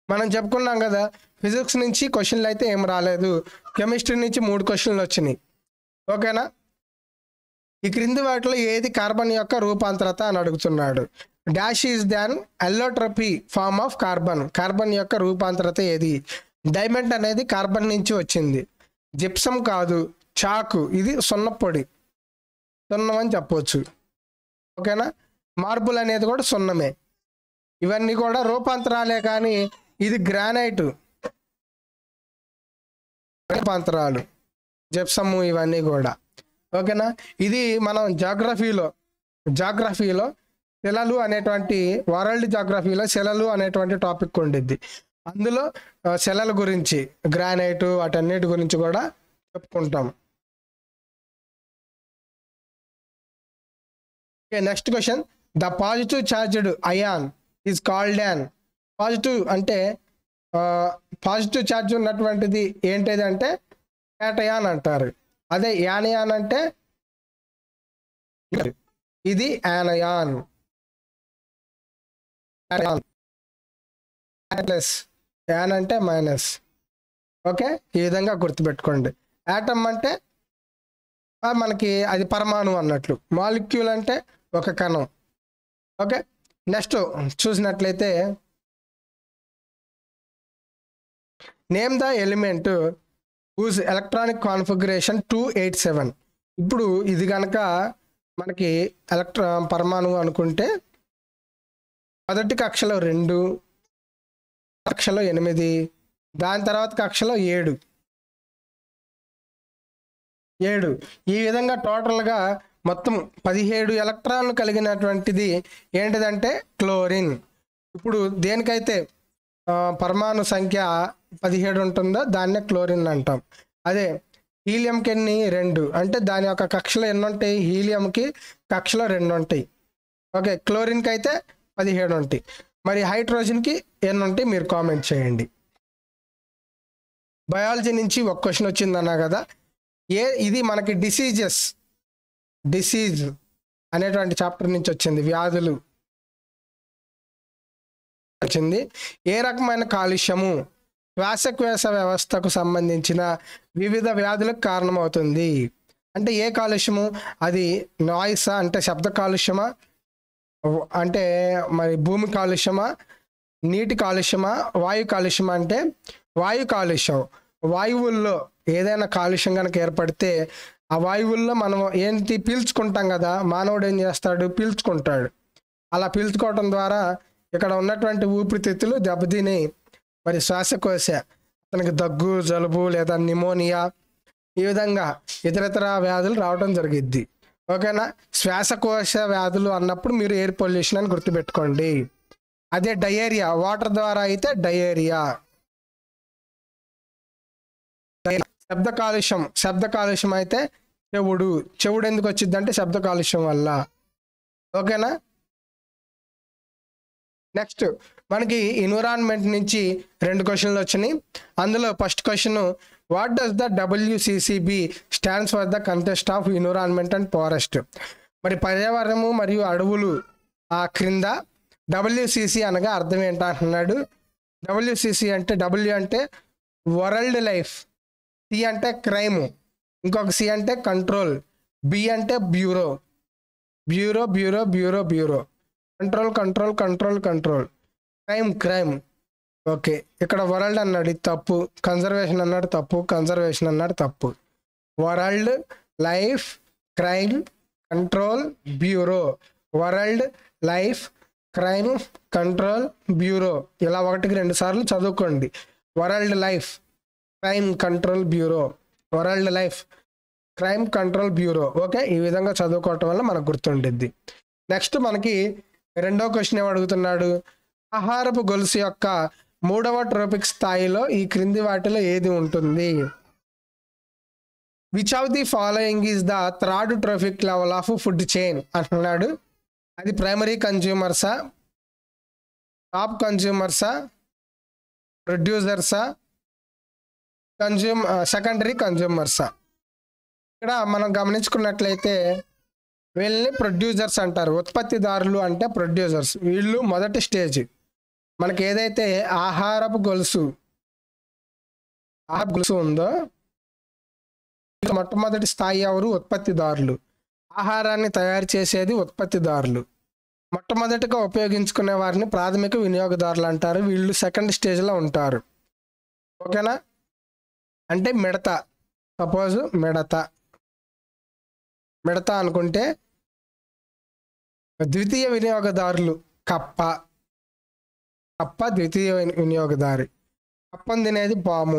మనం చెప్పుకున్నాం కదా ఫిజిక్స్ నుంచి క్వశ్చన్లు అయితే ఏం రాలేదు కెమిస్ట్రీ నుంచి మూడు క్వశ్చన్లు వచ్చినాయి ఓకేనా ఈ క్రింది వాటిలో ఏది కార్బన్ యొక్క రూపాంతరత అని అడుగుతున్నాడు dash is than allotropy form of carbon carbon యొక్క రూపాంతరత ఏది డైమండ్ అనేది కార్బన్ నుంచి వచ్చింది జిప్సం కాదు చాకు ఇది సున్నపొడి సున్నం అని చెప్పవచ్చు ఓకేనా మార్బుల్ అనేది కూడా సున్నమే ఇవన్నీ కూడా రూపాంతరాలే కానీ ఇది గ్రానైట్ రూపాంతరాలు జిప్సము ఇవన్నీ కూడా ఓకేనా ఇది మనం జాగ్రఫీలో జాగ్రఫీలో శిలలు అనేటువంటి వరల్డ్ జాగ్రఫీలో శిలలు అనేటువంటి టాపిక్ ఉండిద్ది అందులో ఆ, శిలల గురించి గ్రానైట్ వాటన్నిటి గురించి కూడా చెప్పుకుంటాం okay next question the positive charged ion is called an positive అంటే పాజిటివ్ ఛార్జ్ ఉన్నటువంటిది ఏంటిది అంటే క్యాటయాన్ అంటారు అదే యానయాన్ అంటే ఇది యానయాన్ ప్లస్ యాన్ అంటే మైనస్ ఓకే ఈ విధంగా గుర్తుపెట్టుకోండి యాటమ్ అంటే ఆ, మనకి అది పరమాణు అన్నట్లు మాలిక్యూల్ అంటే ఒక కణం ఓకే నెక్స్ట్ చూసినట్లయితే name the element whose electronic configuration two eight seven ఇప్పుడు ఇది కనుక మనకి ఎలక్ట్రా పరమాణువు అనుకుంటే మొదటి కక్షలో రెండు కక్షలో ఎనిమిది దాని తర్వాత కక్షలో ఏడు ఏడు ఈ విధంగా టోటల్గా మొత్తం పదిహేడు ఎలక్ట్రాన్లు కలిగినటువంటిది ఏంటిదంటే క్లోరిన్ ఇప్పుడు దేనికైతే ఆ, పరమాణు సంఖ్య పదిహేడు ఉంటుందో దాన్నే క్లోరిన్ అంటాం అదే హీలియంకి ఎన్ని రెండు అంటే దాని యొక్క కక్షలో ఎన్ని ఉంటాయి హీలియంకి కక్షలో రెండు ఉంటాయి ఓకే క్లోరిన్కి అయితే పదిహేడు ఉంటాయి మరి హైడ్రోజన్కి ఎన్ని ఉంటాయి మీరు కామెంట్ చేయండి బయాలజీ నుంచి ఒక క్వశ్చన్ వచ్చిందన్నా కదా ఏ ఇది మనకి డిసీజెస్ డిసీజ్ అనేటువంటి చాప్టర్ నుంచి వచ్చింది వ్యాధులు వచ్చింది ఏ రకమైన కాలుష్యము శ్వాసకోశ వ్యవస్థకు సంబంధించిన వివిధ వ్యాధులకు కారణమవుతుంది అంటే ఏ కాలుష్యము అది నాయిసా అంటే శబ్ద కాలుష్యమా అంటే మరి భూమి కాలుష్యమా నీటి కాలుష్యమా వాయు కాలుష్యమా అంటే వాయు కాలుష్యం వాయువుల్లో ఏదైనా కాలుష్యం కనుక ఏర్పడితే ఆ వాయువుల్లో మనం ఏంటి పీల్చుకుంటాం కదా మానవుడు ఏం చేస్తాడు పీల్చుకుంటాడు అలా పీల్చుకోవటం ద్వారా ఇక్కడ ఉన్నటువంటి ఊపిరితిత్తులు దెబ్బతిని మరి శ్వాసకోశ అతనికి దగ్గు జలుబు లేదా నిమోనియా ఈ విధంగా ఇతరితర వ్యాధులు రావడం జరిగిద్ది ఓకేనా శ్వాసకోశ వ్యాధులు అన్నప్పుడు మీరు ఎయిర్ పొల్యూషన్ అని గుర్తుపెట్టుకోండి అదే డయేరియా వాటర్ ద్వారా అయితే డయేరియా శబ్ద కాలుష్యం శబ్ద కాలుష్యం అయితే చెవుడు చెవుడు ఎందుకు వచ్చింది అంటే శబ్ద కాలుష్యం వల్ల ఓకేనా నెక్స్ట్ మనకి ఎన్విరాన్మెంట్ నుంచి రెండు క్వశ్చన్లు వచ్చినాయి అందులో first question what does the WCCB stands for the contest of environment and forest మరి పర్యావరణము మరియు అడవులు ఆ క్రింద డబ్ల్యూసిసి అనగా అర్థం ఏంటంటున్నాడు డబ్ల్యూసిసి అంటే డబ్ల్యూ అంటే వరల్డ్ లైఫ్ సి అంటే క్రైమ్ ఇంకొక సి అంటే కంట్రోల్ బి అంటే bureau bureau bureau bureau bureau control control control control crime crime okay ఇక్కడ వరల్డ్ అన్నాడు ఇది తప్పు కన్జర్వేషన్ అన్నాడు తప్పు కన్జర్వేషన్ అన్నాడు తప్పు world life crime control bureau world life crime control bureau ఇలా ఒకటికి రెండు సార్లు చదువుకోండి world life crime control bureau world life crime control bureau okay ఈ విధంగా చదువుకోవటం వల్ల మనకు గుర్తుండిద్ది నెక్స్ట్ మనకి రెండో క్వశ్చన్ ఏం అడుగుతున్నాడు ఆహారపు గొలుసు యొక్క మూడవ ట్రోపిక్ స్థాయిలో ఈ క్రింది వాటిలో ఏది ఉంటుంది which of the following is the third trophic level of food chain అంటున్నాడు అది ప్రైమరీ కన్జ్యూమర్సా టాప్ కన్జ్యూమర్సా ప్రొడ్యూసర్సా కన్జ్యూమ్ సెకండరీ కన్జ్యూమర్సా ఇక్కడ మనం గమనించుకున్నట్లయితే వీళ్ళని ప్రొడ్యూసర్స్ అంటారు ఉత్పత్తిదారులు అంటే ప్రొడ్యూసర్స్ వీళ్ళు మొదటి స్టేజ్ మనకి ఏదైతే ఆహారపు గొలుసు ఆహారపు గొలుసు ఉందో మొట్టమొదటి స్థాయి ఎవరు ఉత్పత్తిదారులు ఆహారాన్ని తయారు చేసేది ఉత్పత్తిదారులు మొట్టమొదటిగా ఉపయోగించుకునే వారిని ప్రాథమిక వినియోగదారులు అంటారు వీళ్ళు సెకండ్ స్టేజ్లో ఉంటారు ఓకేనా అంటే మిడత సపోజ్ మిడత మిడత అనుకుంటే ద్వితీయ వినియోగదారులు కప్ప కప్ప ద్వితీయ విని- వినియోగదారి కప్పను తినేది పాము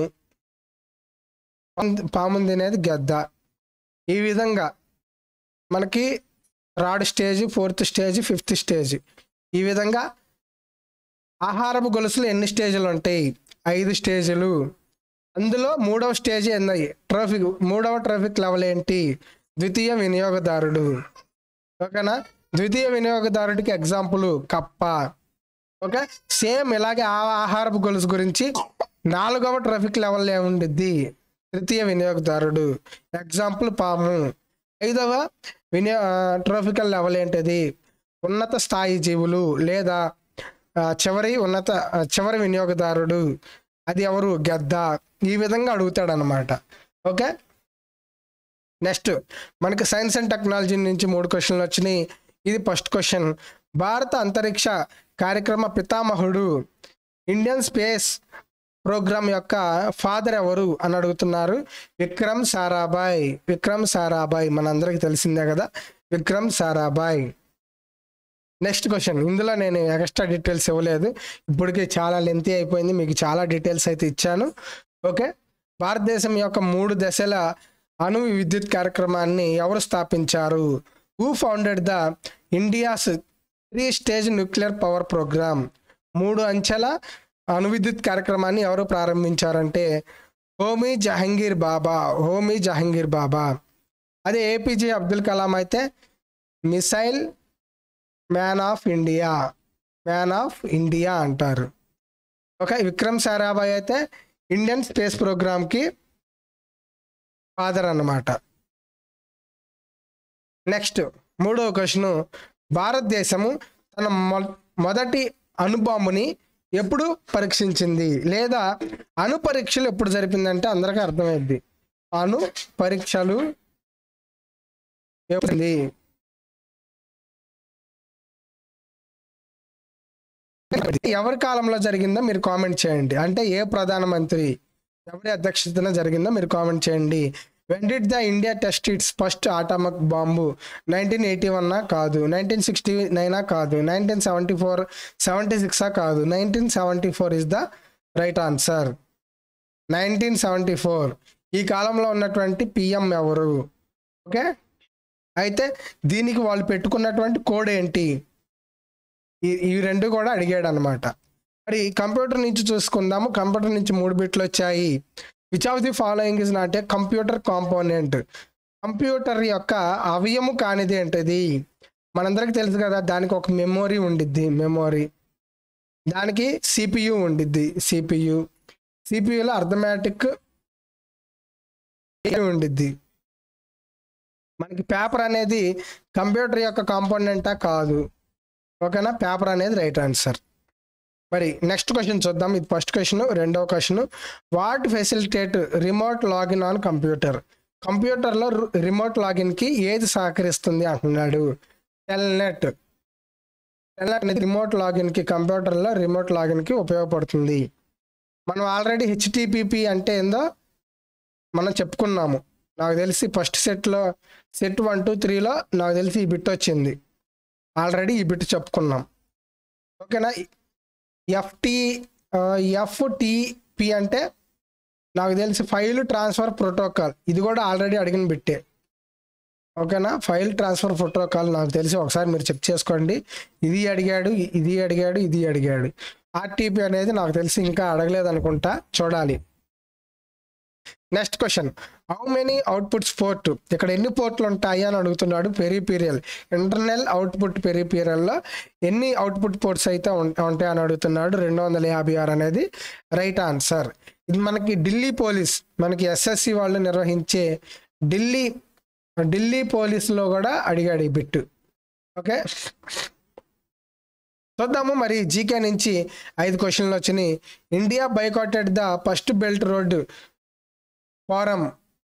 పాము- పామును తినేది గద్ద ఈ విధంగా మనకి third stage fourth stage fifth stage ఈ విధంగా ఆహారపు గొలుసులు ఎన్ని స్టేజ్లు ఉంటాయి ఐదు స్టేజ్లు అందులో మూడవ స్టేజ్ ఏంది ట్రాఫిక్ మూడవ ట్రాఫిక్ లెవెల్ ఏంటి ద్వితీయ వినియోగదారుడు ఓకేనా ద్వితీయ వినియోగదారుడికి ఎగ్జాంపుల్ కప్ప ఓకే సేమ్ ఇలాగే ఆ ఆహారపు గొలుసు గురించి నాలుగవ ట్రాఫిక్ లెవెల్ ఏముండిద్ది తృతీయ వినియోగదారుడు ఎగ్జాంపుల్ పాము ఐదవ వినియో ట్రాఫికల్ లెవెల్ ఏంటిది ఉన్నత స్థాయి జీవులు లేదా ఆ, చివరి ఉన్నత ఆ, చివరి వినియోగదారుడు అది ఎవరు గద్ద ఈ విధంగా అడుగుతాడు అనమాట ఓకే నెక్స్ట్ మనకి సైన్స్ అండ్ టెక్నాలజీ నుంచి మూడు క్వశ్చన్లు వచ్చినాయి ఇది ఫస్ట్ క్వశ్చన్ భారత అంతరిక్ష కార్యక్రమ పితామహుడు ఇండియన్ స్పేస్ ప్రోగ్రామ్ యొక్క ఫాదర్ ఎవరు అని అడుగుతున్నారు విక్రమ్ సారాభాయ్ విక్రమ్ సారాభాయ్ మనందరికీ తెలిసిందే కదా విక్రమ్ సారాభాయ్ నెక్స్ట్ క్వశ్చన్ ఇందులో నేను ఎక్స్ట్రా డీటెయిల్స్ ఇవ్వలేదు ఇప్పటికే చాలా లెంతీ అయిపోయింది మీకు చాలా డీటెయిల్స్ అయితే ఇచ్చాను ఓకే భారతదేశం యొక్క మూడు దశల అణు విద్యుత్ కార్యక్రమాన్ని ఎవరు స్థాపించారు who founded the India's three stage nuclear power programme మూడు అంచెల అణు విద్యుత్ కార్యక్రమాన్ని ఎవరు ప్రారంభించారంటే హోమీ జహంగీర్ బాబా హోమీ జహంగీర్ బాబా అదే ఏపీజే అబ్దుల్ కలాం అయితే missile man of India man of India అంటారు ఓకే విక్రమ్ సారాభాయ్ అయితే ఇండియన్ స్పేస్ ప్రోగ్రామ్కి ఫాదర్ అన్నమాట నెక్స్ట్ మూడవ క్వశ్చన్ భారతదేశము తన మొ- మొదటి అణుబాంబుని ఎప్పుడు పరీక్షించింది లేదా అణు పరీక్షలు ఎప్పుడు జరిపిందంటే అందరికీ అర్థమైంది అణు పరీక్షలు ఎప్పుడు ఎవరి కాలంలో జరిగిందో మీరు కామెంట్ చేయండి అంటే ఏ ప్రధానమంత్రి ఎవరి అధ్యక్షతన జరిగిందో మీరు కామెంట్ చేయండి when did the India test its first atomic bomb nineteen eighty వన్నా కాదు నైన్టీన్ సిక్స్టీ నైనా కాదు నైన్టీన్ సెవెంటీ ఫోర్ సెవెంటీ సిక్సా కాదు nineteen seventy four is the right answer nineteen seventy four ఈ కాలంలో ఉన్నటువంటి పిఎం ఎవరు ఓకే అయితే దీనికి వాళ్ళు పెట్టుకున్నటువంటి కోడ్ ఏంటి ఈ- ఈ రెండు కూడా అడిగాడు అనమాట మరి కంప్యూటర్ నుంచి చూసుకుందాము కంప్యూటర్ నుంచి మూడు బిట్లు వచ్చాయి which of the following is not a computer component computer యొక్క అవయము కానిది ఏంటిది మనందరికి తెలుసు కదా దానికి ఒక మెమొరీ ఉండిద్ది మెమొరీ దానికి సిపియు ఉండిద్ది సిపియు సిపియులో అర్థమెటిక్ ఉండిద్ది మనకి పేపర్ అనేది కంప్యూటర్ యొక్క కాంపోనెంటా కాదు ఓకేనా పేపర్ అనేది రైట్ ఆన్సర్ మరి నెక్స్ట్ క్వశ్చన్ చూద్దాం ఇది ఫస్ట్ క్వశ్చన్ రెండవ question what facilitate remote login on computer కంప్యూటర్లో రిమోట్ లాగిన్కి ఏది సహకరిస్తుంది అంటున్నాడు టెల్నెట్ టెల్నెట్ అనేది రిమోట్ లాగిన్కి కంప్యూటర్లో రిమోట్ లాగిన్కి ఉపయోగపడుతుంది మనం ఆల్రెడీ హెచ్టిపిపి అంటే ఏందో మనం చెప్పుకున్నాము నాకు తెలిసి ఫస్ట్ సెట్లో సెట్ వన్ టూ త్రీలో నాకు తెలిసి ఈ బిట్ వచ్చింది ఆల్రెడీ ఈ బిట్ చెప్పుకున్నాం ఓకేనా ఎఫ్టి ఎఫ్టిపి అంటే నాకు తెలిసి ఫైల్ ట్రాన్స్ఫర్ ప్రోటోకాల్ ఇది కూడా ఆల్రెడీ అడిగిన బిట్టే ఓకేనా ఫైల్ ట్రాన్స్ఫర్ ప్రోటోకాల్ నాకు తెలిసి ఒకసారి మీరు చెక్ చేసుకోండి ఇది అడిగాడు ఇది అడిగాడు ఇది అడిగాడు ఆర్టీపీ అనేది నాకు తెలిసి ఇంకా అడగలేదు అనుకుంటా చూడాలి next question how many outputs port ఇక్కడ ఎన్ని పోర్ట్లు ఉంటాయి అని అడుగుతున్నాడు పెరిపీరియల్ ఇంటర్నల్ అవుట్పుట్ పెరిపీరియల్లో ఎన్ని అవుట్పుట్ పోర్ట్స్ అయితే ఉం- ఉంటాయి అని అడుగుతున్నాడు రెండు వందల యాభై ఆరు అనేది రైట్ ఆన్సర్ ఇది మనకి ఢిల్లీ పోలీస్ మనకి ఎస్ఎస్సి వాళ్ళు నిర్వహించే ఢిల్లీ ఢిల్లీ పోలీసులో కూడా అడిగాడు ఈ బిట్టు ఓకే చూద్దాము మరి జీకే నుంచి ఐదు క్వశ్చన్లు వచ్చినాయి India boycotted the first belt road forum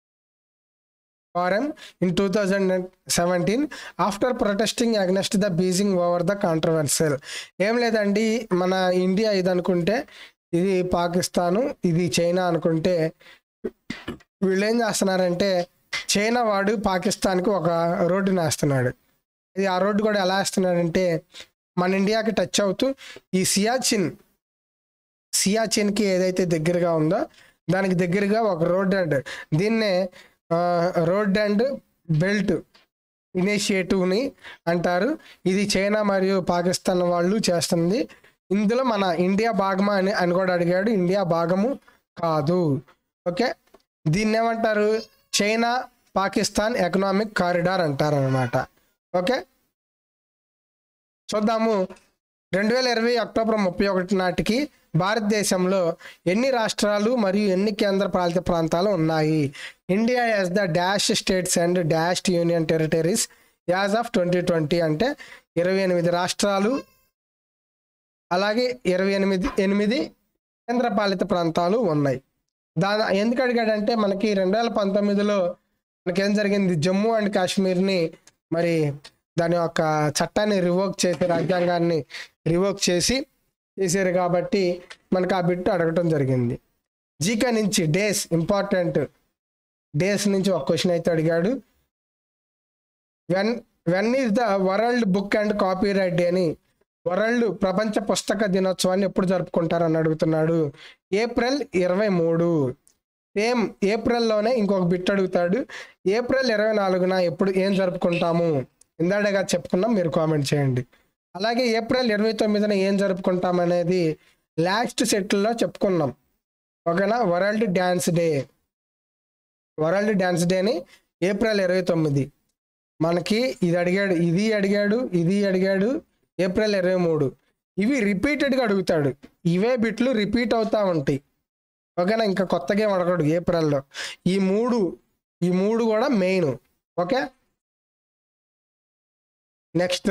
forum in two thousand seventeen after protesting against the Beijing over the controversial ఏం లేదండి మన ఇండియా ఇది అనుకుంటే ఇది పాకిస్తాను ఇది చైనా అనుకుంటే వీళ్ళు ఏం చేస్తున్నారంటే చైనా వాడు పాకిస్తాన్కి ఒక రోడ్డుని వేస్తున్నాడు ఇది ఆ రోడ్డు కూడా ఎలా వేస్తున్నాడంటే మన ఇండియాకి టచ్ అవుతూ ఈ సియాచిన్ సియాచిన్కి ఏదైతే దగ్గరగా ఉందో దానికి దగ్గరగా ఒక రోడ్ అండ్ దీన్నే రోడ్ అండ్ బెల్ట్ ఇనిషియేటివ్ని అంటారు ఇది చైనా మరియు పాకిస్తాన్ వాళ్ళు చేస్తుంది ఇందులో మన ఇండియా భాగమా అని అని కూడా అడిగాడు ఇండియా భాగము కాదు ఓకే దీన్ని ఏమంటారు చైనా పాకిస్తాన్ ఎకనామిక్ కారిడార్ అంటారు అనమాట ఓకే చూద్దాము రెండు వేల ఇరవై అక్టోబర్ ముప్పై ఒకటి నాటికి భారతదేశంలో ఎన్ని రాష్ట్రాలు మరియు ఎన్ని కేంద్ర పాలిత ప్రాంతాలు ఉన్నాయి India as the dash states and dash union territories as of twenty twenty అంటే ఇరవై ఎనిమిది రాష్ట్రాలు అలాగే ఇరవై ఎనిమిది ఎనిమిది కేంద్ర పాలిత ప్రాంతాలు ఉన్నాయి దాని ఎందుకు అడిగాడంటే మనకి రెండు వేల పంతొమ్మిదిలో మనకేం జరిగింది జమ్మూ అండ్ కాశ్మీర్ని మరి దాని యొక్క చట్టాన్ని రివోక్ చేసి రాజ్యాంగాన్ని రివోక్ చేసి చేశారు కాబట్టి మనకు ఆ బిట్టు అడగటం జరిగింది జీకే నుంచి డేస్ ఇంపార్టెంట్ డేస్ నుంచి ఒక క్వశ్చన్ అయితే అడిగాడు when when is the world book and copyright day అని వరల్డ్ ప్రపంచ పుస్తక దినోత్సవాన్ని ఎప్పుడు జరుపుకుంటారని అడుగుతున్నాడు ఏప్రిల్ ఇరవై మూడు సేమ్ ఏప్రిల్లోనే ఇంకొక బిట్ అడుగుతాడు ఏప్రిల్ ఇరవై నాలుగున ఎప్పుడు ఏం జరుపుకుంటాము ఇందాడగా చెప్పుకున్నాం మీరు కామెంట్ చేయండి అలాగే ఏప్రిల్ ఇరవై తొమ్మిదిన ఏం జరుపుకుంటాం అనేది లాస్ట్ సెట్లో చెప్పుకున్నాం ఓకేనా world dance day world dance డేని ఏప్రిల్ ఇరవై తొమ్మిది మనకి ఇది అడిగాడు ఇది అడిగాడు ఇది అడిగాడు ఏప్రిల్ ఇరవై మూడు ఇవి రిపీటెడ్గా అడుగుతాడు ఇవే బిట్లు రిపీట్ అవుతా ఉంటాయి ఓకేనా ఇంకా కొత్తగా ఏం అడగడు ఏప్రిల్లో ఈ మూడు ఈ మూడు కూడా main okay next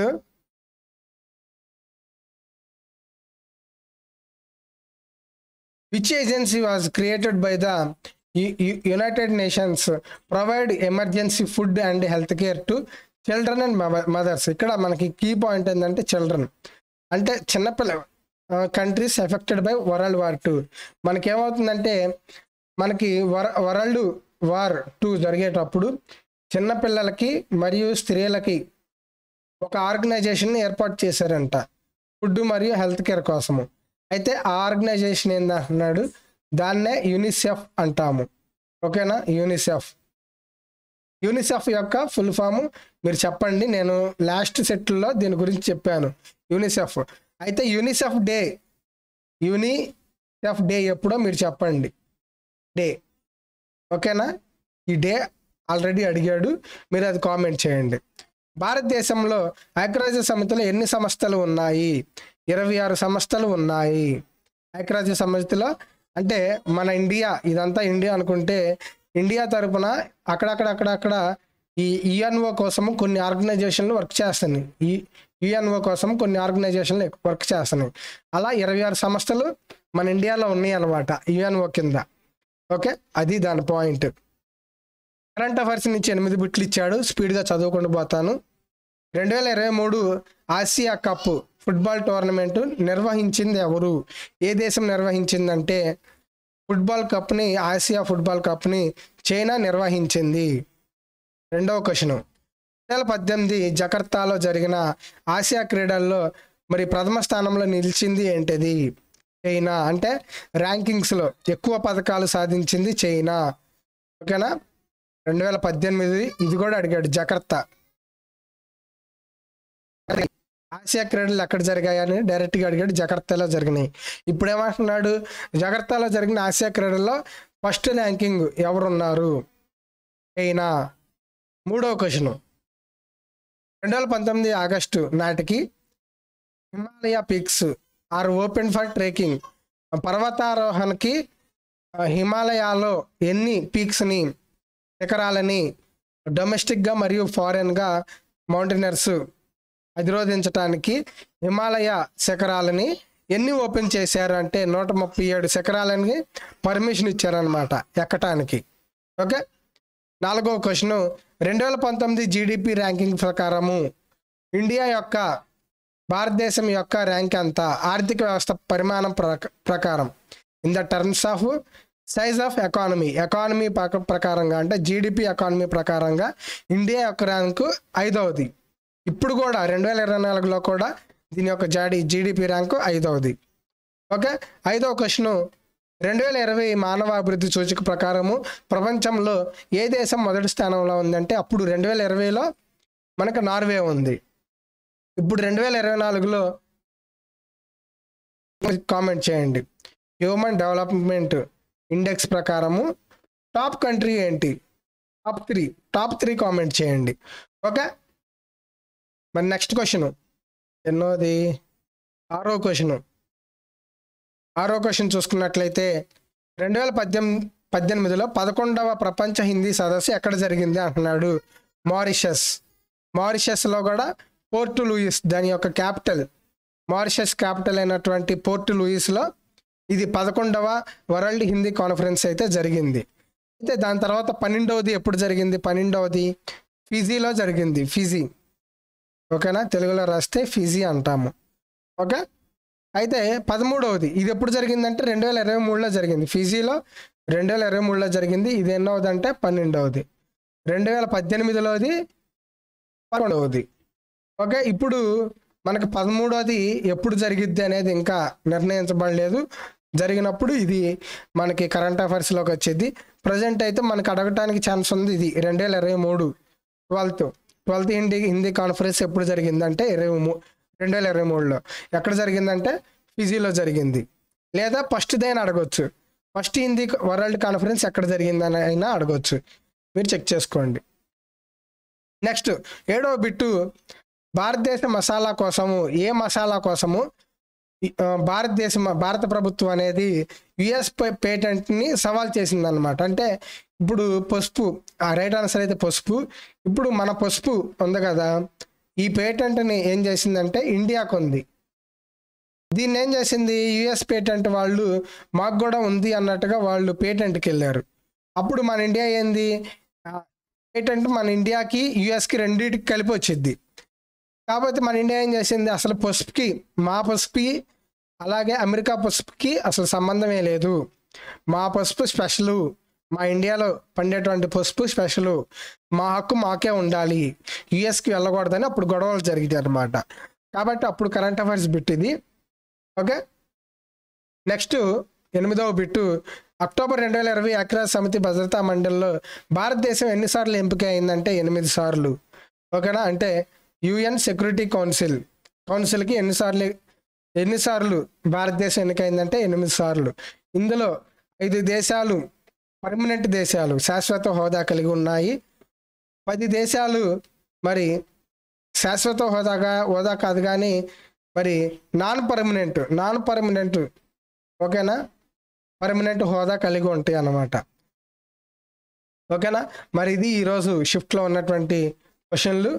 which agency was created by the U- U- united nations provide emergency food and health care to children and mothers ఇక్కడ మనకి కీ పాయింట్ ఏంటంటే చిల్డ్రన్ అంటే చిన్నపిల్ల countries affected by world war two మనకేమవుతుందంటే మనకి వర world war two జరిగేటప్పుడు చిన్నపిల్లలకి మరియు స్త్రీలకి ఒక ఆర్గనైజేషన్ ఏర్పాటు చేశారంట ఫుడ్ మరియు హెల్త్ కేర్ కోసము అయితే ఆ ఆర్గనైజేషన్ ఏందంటున్నాడు దాన్నే యూనిసెఫ్ అంటాము ఓకేనా యూనిసెఫ్ యూనిసెఫ్ యొక్క ఫుల్ ఫామ్ మీరు చెప్పండి నేను లాస్ట్ సెట్లో దీని గురించి చెప్పాను యూనిసెఫ్ అయితే యూనిసెఫ్ డే యూనిసెఫ్ డే ఎప్పుడో మీరు చెప్పండి డే ఓకేనా ఈ డే ఆల్రెడీ అడిగాడు మీరు అది కామెంట్ చేయండి భారతదేశంలో ఐక్యరాజ్య సమితిలో ఎన్ని సంస్థలు ఉన్నాయి ఇరవై ఆరు సంస్థలు ఉన్నాయి ఐక్యరాజ్య సమితిలో అంటే మన ఇండియా ఇదంతా ఇండియా అనుకుంటే ఇండియా తరపున అక్కడక్కడ అక్కడక్కడ ఈ యుఎన్ఓ కోసము కొన్ని ఆర్గనైజేషన్లు వర్క్ చేస్తున్నాయి ఈ యుఎన్ఓ కోసం కొన్ని ఆర్గనైజేషన్లు వర్క్ చేస్తున్నాయి అలా ఇరవై ఆరు సంస్థలు మన ఇండియాలో ఉన్నాయి అనమాట యుఎన్ఓ కింద ఓకే అది దాని పాయింట్ కరెంట్ అఫైర్స్ నుంచి ఎనిమిది బిట్లు ఇచ్చాడు స్పీడ్గా చదువుకుంటూ పోతాను రెండు వేల ఇరవై మూడు ఆసియా కప్ ఫుట్బాల్ టోర్నమెంట్ నిర్వహించింది ఎవరు ఏ దేశం నిర్వహించిందంటే ఫుట్బాల్ కప్ని ఆసియా ఫుట్బాల్ కప్ని చైనా నిర్వహించింది రెండవ క్వశ్చన్ రెండు వేల పద్దెనిమిది జకర్తాలో జరిగిన ఆసియా క్రీడల్లో మరి ప్రథమ స్థానంలో నిలిచింది ఏంటిది చైనా అంటే ర్యాంకింగ్స్లో ఎక్కువ పథకాలు సాధించింది చైనా ఓకేనా రెండు వేల పద్దెనిమిది ఇది కూడా అడిగాడు జకర్తా ఆసియా క్రీడలు ఎక్కడ జరిగాయని డైరెక్ట్గా అడిగాడు జకర్తాలో జరిగినాయి ఇప్పుడు ఏమంటున్నాడు జకర్తాలో జరిగిన ఆసియా క్రీడల్లో ఫస్ట్ ర్యాంకింగ్ ఎవరున్నారు చైనా మూడవ క్వశ్చన్ రెండు వేల పంతొమ్మిది ఆగస్టు నాటికి Himalaya peaks are open for trekking పర్వతారోహణకి ఆ, హిమాలయాలో ఎన్ని పీక్స్ని శిఖరాలని డొమెస్టిక్గా మరియు ఫారెన్గా మౌంటైనర్స్ అధిరోధించడానికి హిమాలయ శిఖరాలని ఎన్ని ఓపెన్ చేశారు అంటే నూట ముప్పై ఏడు శిఖరాలని పర్మిషన్ ఇచ్చారనమాట ఎక్కటానికి ఓకే నాలుగో క్వశ్చన్ రెండు వేల పంతొమ్మిది జీడిపి ర్యాంకింగ్ ప్రకారము ఇండియా యొక్క భారతదేశం యొక్క ర్యాంక్ ఎంత ఆర్థిక వ్యవస్థ పరిమాణం ప్రక- ప్రకారం in the terms of size of economy economy ప్రక- ప్రకారంగా అంటే జీడిపి ఎకానమీ ప్రకారంగా ఇండియా యొక్క ర్యాంకు ఐదవది ఇప్పుడు కూడా రెండు వేల ఇరవై నాలుగులో కూడా దీని యొక్క జాడి జీడిపి ర్యాంకు ఐదవది ఓకే ఐదవ క్వశ్చన్ రెండు వేల ఇరవై మానవ అభివృద్ధి సూచిక ప్రకారము ప్రపంచంలో ఏ దేశం మొదటి స్థానంలో ఉందంటే అప్పుడు రెండు వేల ఇరవైలో మనకు నార్వే ఉంది ఇప్పుడు రెండు వేల ఇరవై నాలుగులో కామెంట్ చేయండి హ్యూమన్ డెవలప్మెంట్ ఇండెక్స్ ప్రకారము టాప్ కంట్రీ ఏంటి top three top three comment చేయండి ఓకే మరి నెక్స్ట్ క్వశ్చన్ ఎన్నోది ఆరో క్వశ్చన్ ఆరో క్వశ్చన్ చూసుకున్నట్లయితే రెండు వేల పద్దెనిమిది పద్దెనిమిదిలో పదకొండవ ప్రపంచ హిందీ సదస్సు ఎక్కడ జరిగింది అంటున్నాడు మారిషస్ మారిషస్లో కూడా పోర్ట్ లూయిస్ దాని యొక్క క్యాపిటల్ మారిషస్ క్యాపిటల్ అయినటువంటి పోర్ట్ లూయిస్లో ఇది పదకొండవ వరల్డ్ హిందీ కాన్ఫరెన్స్ అయితే జరిగింది అయితే దాని తర్వాత పన్నెండవది ఎప్పుడు జరిగింది పన్నెండవది ఫిజీలో జరిగింది ఫిజీ ఓకేనా తెలుగులో రాస్తే ఫిజీ అంటాము ఓకే అయితే పదమూడవది ఇది ఎప్పుడు జరిగిందంటే రెండు వేల ఇరవై మూడులో జరిగింది ఫిజీలో రెండు వేల ఇరవై మూడులో జరిగింది ఇది ఎన్నవది అంటే పన్నెండవది రెండు వేల పద్దెనిమిదిలోది పదకొండవది ఓకే ఇప్పుడు మనకు పదమూడవది ఎప్పుడు జరిగిద్ది అనేది ఇంకా నిర్ణయించబడలేదు జరిగినప్పుడు ఇది మనకి కరెంట్ అఫైర్స్లోకి వచ్చేది ప్రజెంట్ అయితే మనకు అడగటానికి ఛాన్స్ ఉంది ఇది రెండు వేల ఇరవై మూడు twelfth twelfth Hindi Hindi conference ఎప్పుడు జరిగిందంటే ఇరవై మూ రెండు వేల ఇరవై మూడులో ఎక్కడ జరిగిందంటే ఫిజీలో జరిగింది లేదా ఫస్ట్ దైన అడగొచ్చు ఫస్ట్ హిందీ వరల్డ్ కాన్ఫరెన్స్ ఎక్కడ జరిగిందని అయినా అడగొచ్చు మీరు చెక్ చేసుకోండి నెక్స్ట్ ఏడవ బిట్టు భారతదేశ మసాలా కోసము ఏ మసాలా కోసము ఈ, ఆ, భారతదేశం భారత ప్రభుత్వం అనేది యుఎస్ పేటెంట్ని సవాల్ చేసిందనమాట అంటే ఇప్పుడు పసుపు ఆ రైట్ ఆన్సర్ అయితే పసుపు ఇప్పుడు మన పసుపు ఉంది కదా ఈ పేటెంట్ని ఏం చేసిందంటే ఇండియాకు ఉంది దీన్ని ఏం చేసింది యుఎస్ పేటెంట్ వాళ్ళు మాకు కూడా ఉంది అన్నట్టుగా వాళ్ళు పేటెంట్కి వెళ్ళారు అప్పుడు మన ఇండియా ఏంది పేటెంట్ మన ఇండియాకి యుఎస్కి రెండింటికి కలిపి వచ్చింది కాకపోతే మన ఇండియా ఏం చేసింది అసలు పసుపుకి మా పసుపుకి అలాగే అమెరికా పసుపుకి అసలు సంబంధమే లేదు మా పసుపు స్పెషల్ మా ఇండియాలో పండేటువంటి పసుపు స్పెషల్ మా హక్కు మాకే ఉండాలి యుఎస్కి వెళ్ళకూడదని అప్పుడు గొడవలు జరిగాయి అనమాట కాబట్టి అప్పుడు కరెంట్ అఫైర్స్ బిట్ ఇది ఓకే నెక్స్ట్ ఎనిమిదవ బిట్టు అక్టోబర్ రెండు వేల ఇరవై ఐక్యరాజ్య సమితి భద్రతా మండలిలో భారతదేశం ఎన్నిసార్లు ఎంపిక అయిందంటే ఎనిమిది సార్లు ఓకేనా అంటే యుఎన్ సెక్యూరిటీ కౌన్సిల్ కౌన్సిల్కి ఎన్నిసార్లు ఎన్నిసార్లు భారతదేశం ఎన్నికైందంటే ఎనిమిది సార్లు ఇందులో ఐదు దేశాలు పర్మనెంట్ దేశాలు శాశ్వత హోదా కలిగి ఉన్నాయి పది దేశాలు మరి శాశ్వత హోదాగా హోదా కాదు కానీ మరి నాన్ పర్మనెంట్ నాన్ పర్మనెంట్ ఓకేనా పర్మనెంట్ హోదా కలిగి ఉంటాయి అన్నమాట ఓకేనా మరి ఇది ఈరోజు షిఫ్ట్లో ఉన్నటువంటి క్వశ్చన్లు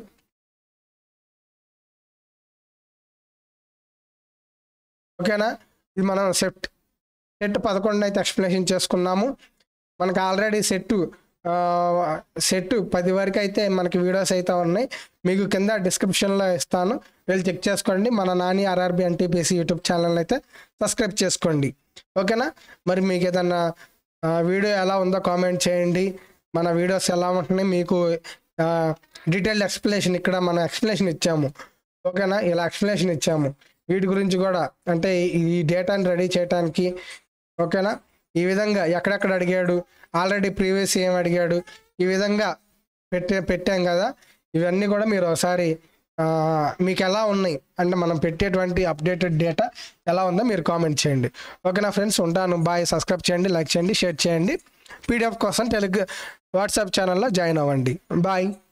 ఓకేనా ఇది మనం సెట్ సెట్ పదకొండు అయితే ఎక్స్ప్లెనేషన్ చేసుకున్నాము మనకు ఆల్రెడీ సెట్ సెట్ పది వరకు అయితే మనకి వీడియోస్ అయితే ఉన్నాయి మీకు కింద డిస్క్రిప్షన్లో ఇస్తాను వెళ్ళి చెక్ చేసుకోండి మన Nani RRB NTPC YouTube channel అయితే సబ్స్క్రైబ్ చేసుకోండి ఓకేనా మరి మీకు ఏదన్నా ఆ, వీడియో ఎలా ఉందో కామెంట్ చేయండి మన వీడియోస్ ఎలా ఉంటున్నాయి మీకు డీటెయిల్డ్ ఎక్స్ప్లెనేషన్ ఇక్కడ మనం ఎక్స్ప్లెనేషన్ ఇచ్చాము ఓకేనా ఇలా ఎక్స్ప్లెనేషన్ ఇచ్చాము వీటి గురించి కూడా అంటే ఈ డేటాని రెడీ చేయడానికి ఓకేనా ఈ విధంగా ఎక్కడెక్కడ అడిగాడు ఆల్రెడీ ప్రీవియస్ ఏం అడిగాడు ఈ విధంగా పెట్టే పెట్టాం కదా ఇవన్నీ కూడా మీరు ఒకసారి ఆ, మీకు ఎలా ఉన్నాయి అంటే మనం పెట్టేటువంటి అప్డేటెడ్ డేటా ఎలా ఉందో మీరు కామెంట్ చేయండి ఓకేనా ఫ్రెండ్స్ ఉంటాను బాయ్ సబ్స్క్రైబ్ చేయండి లైక్ చేయండి షేర్ చేయండి పీడిఎఫ్ కోసం టెలిగ్రా వాట్సాప్ ఛానల్లో జాయిన్ అవ్వండి బాయ్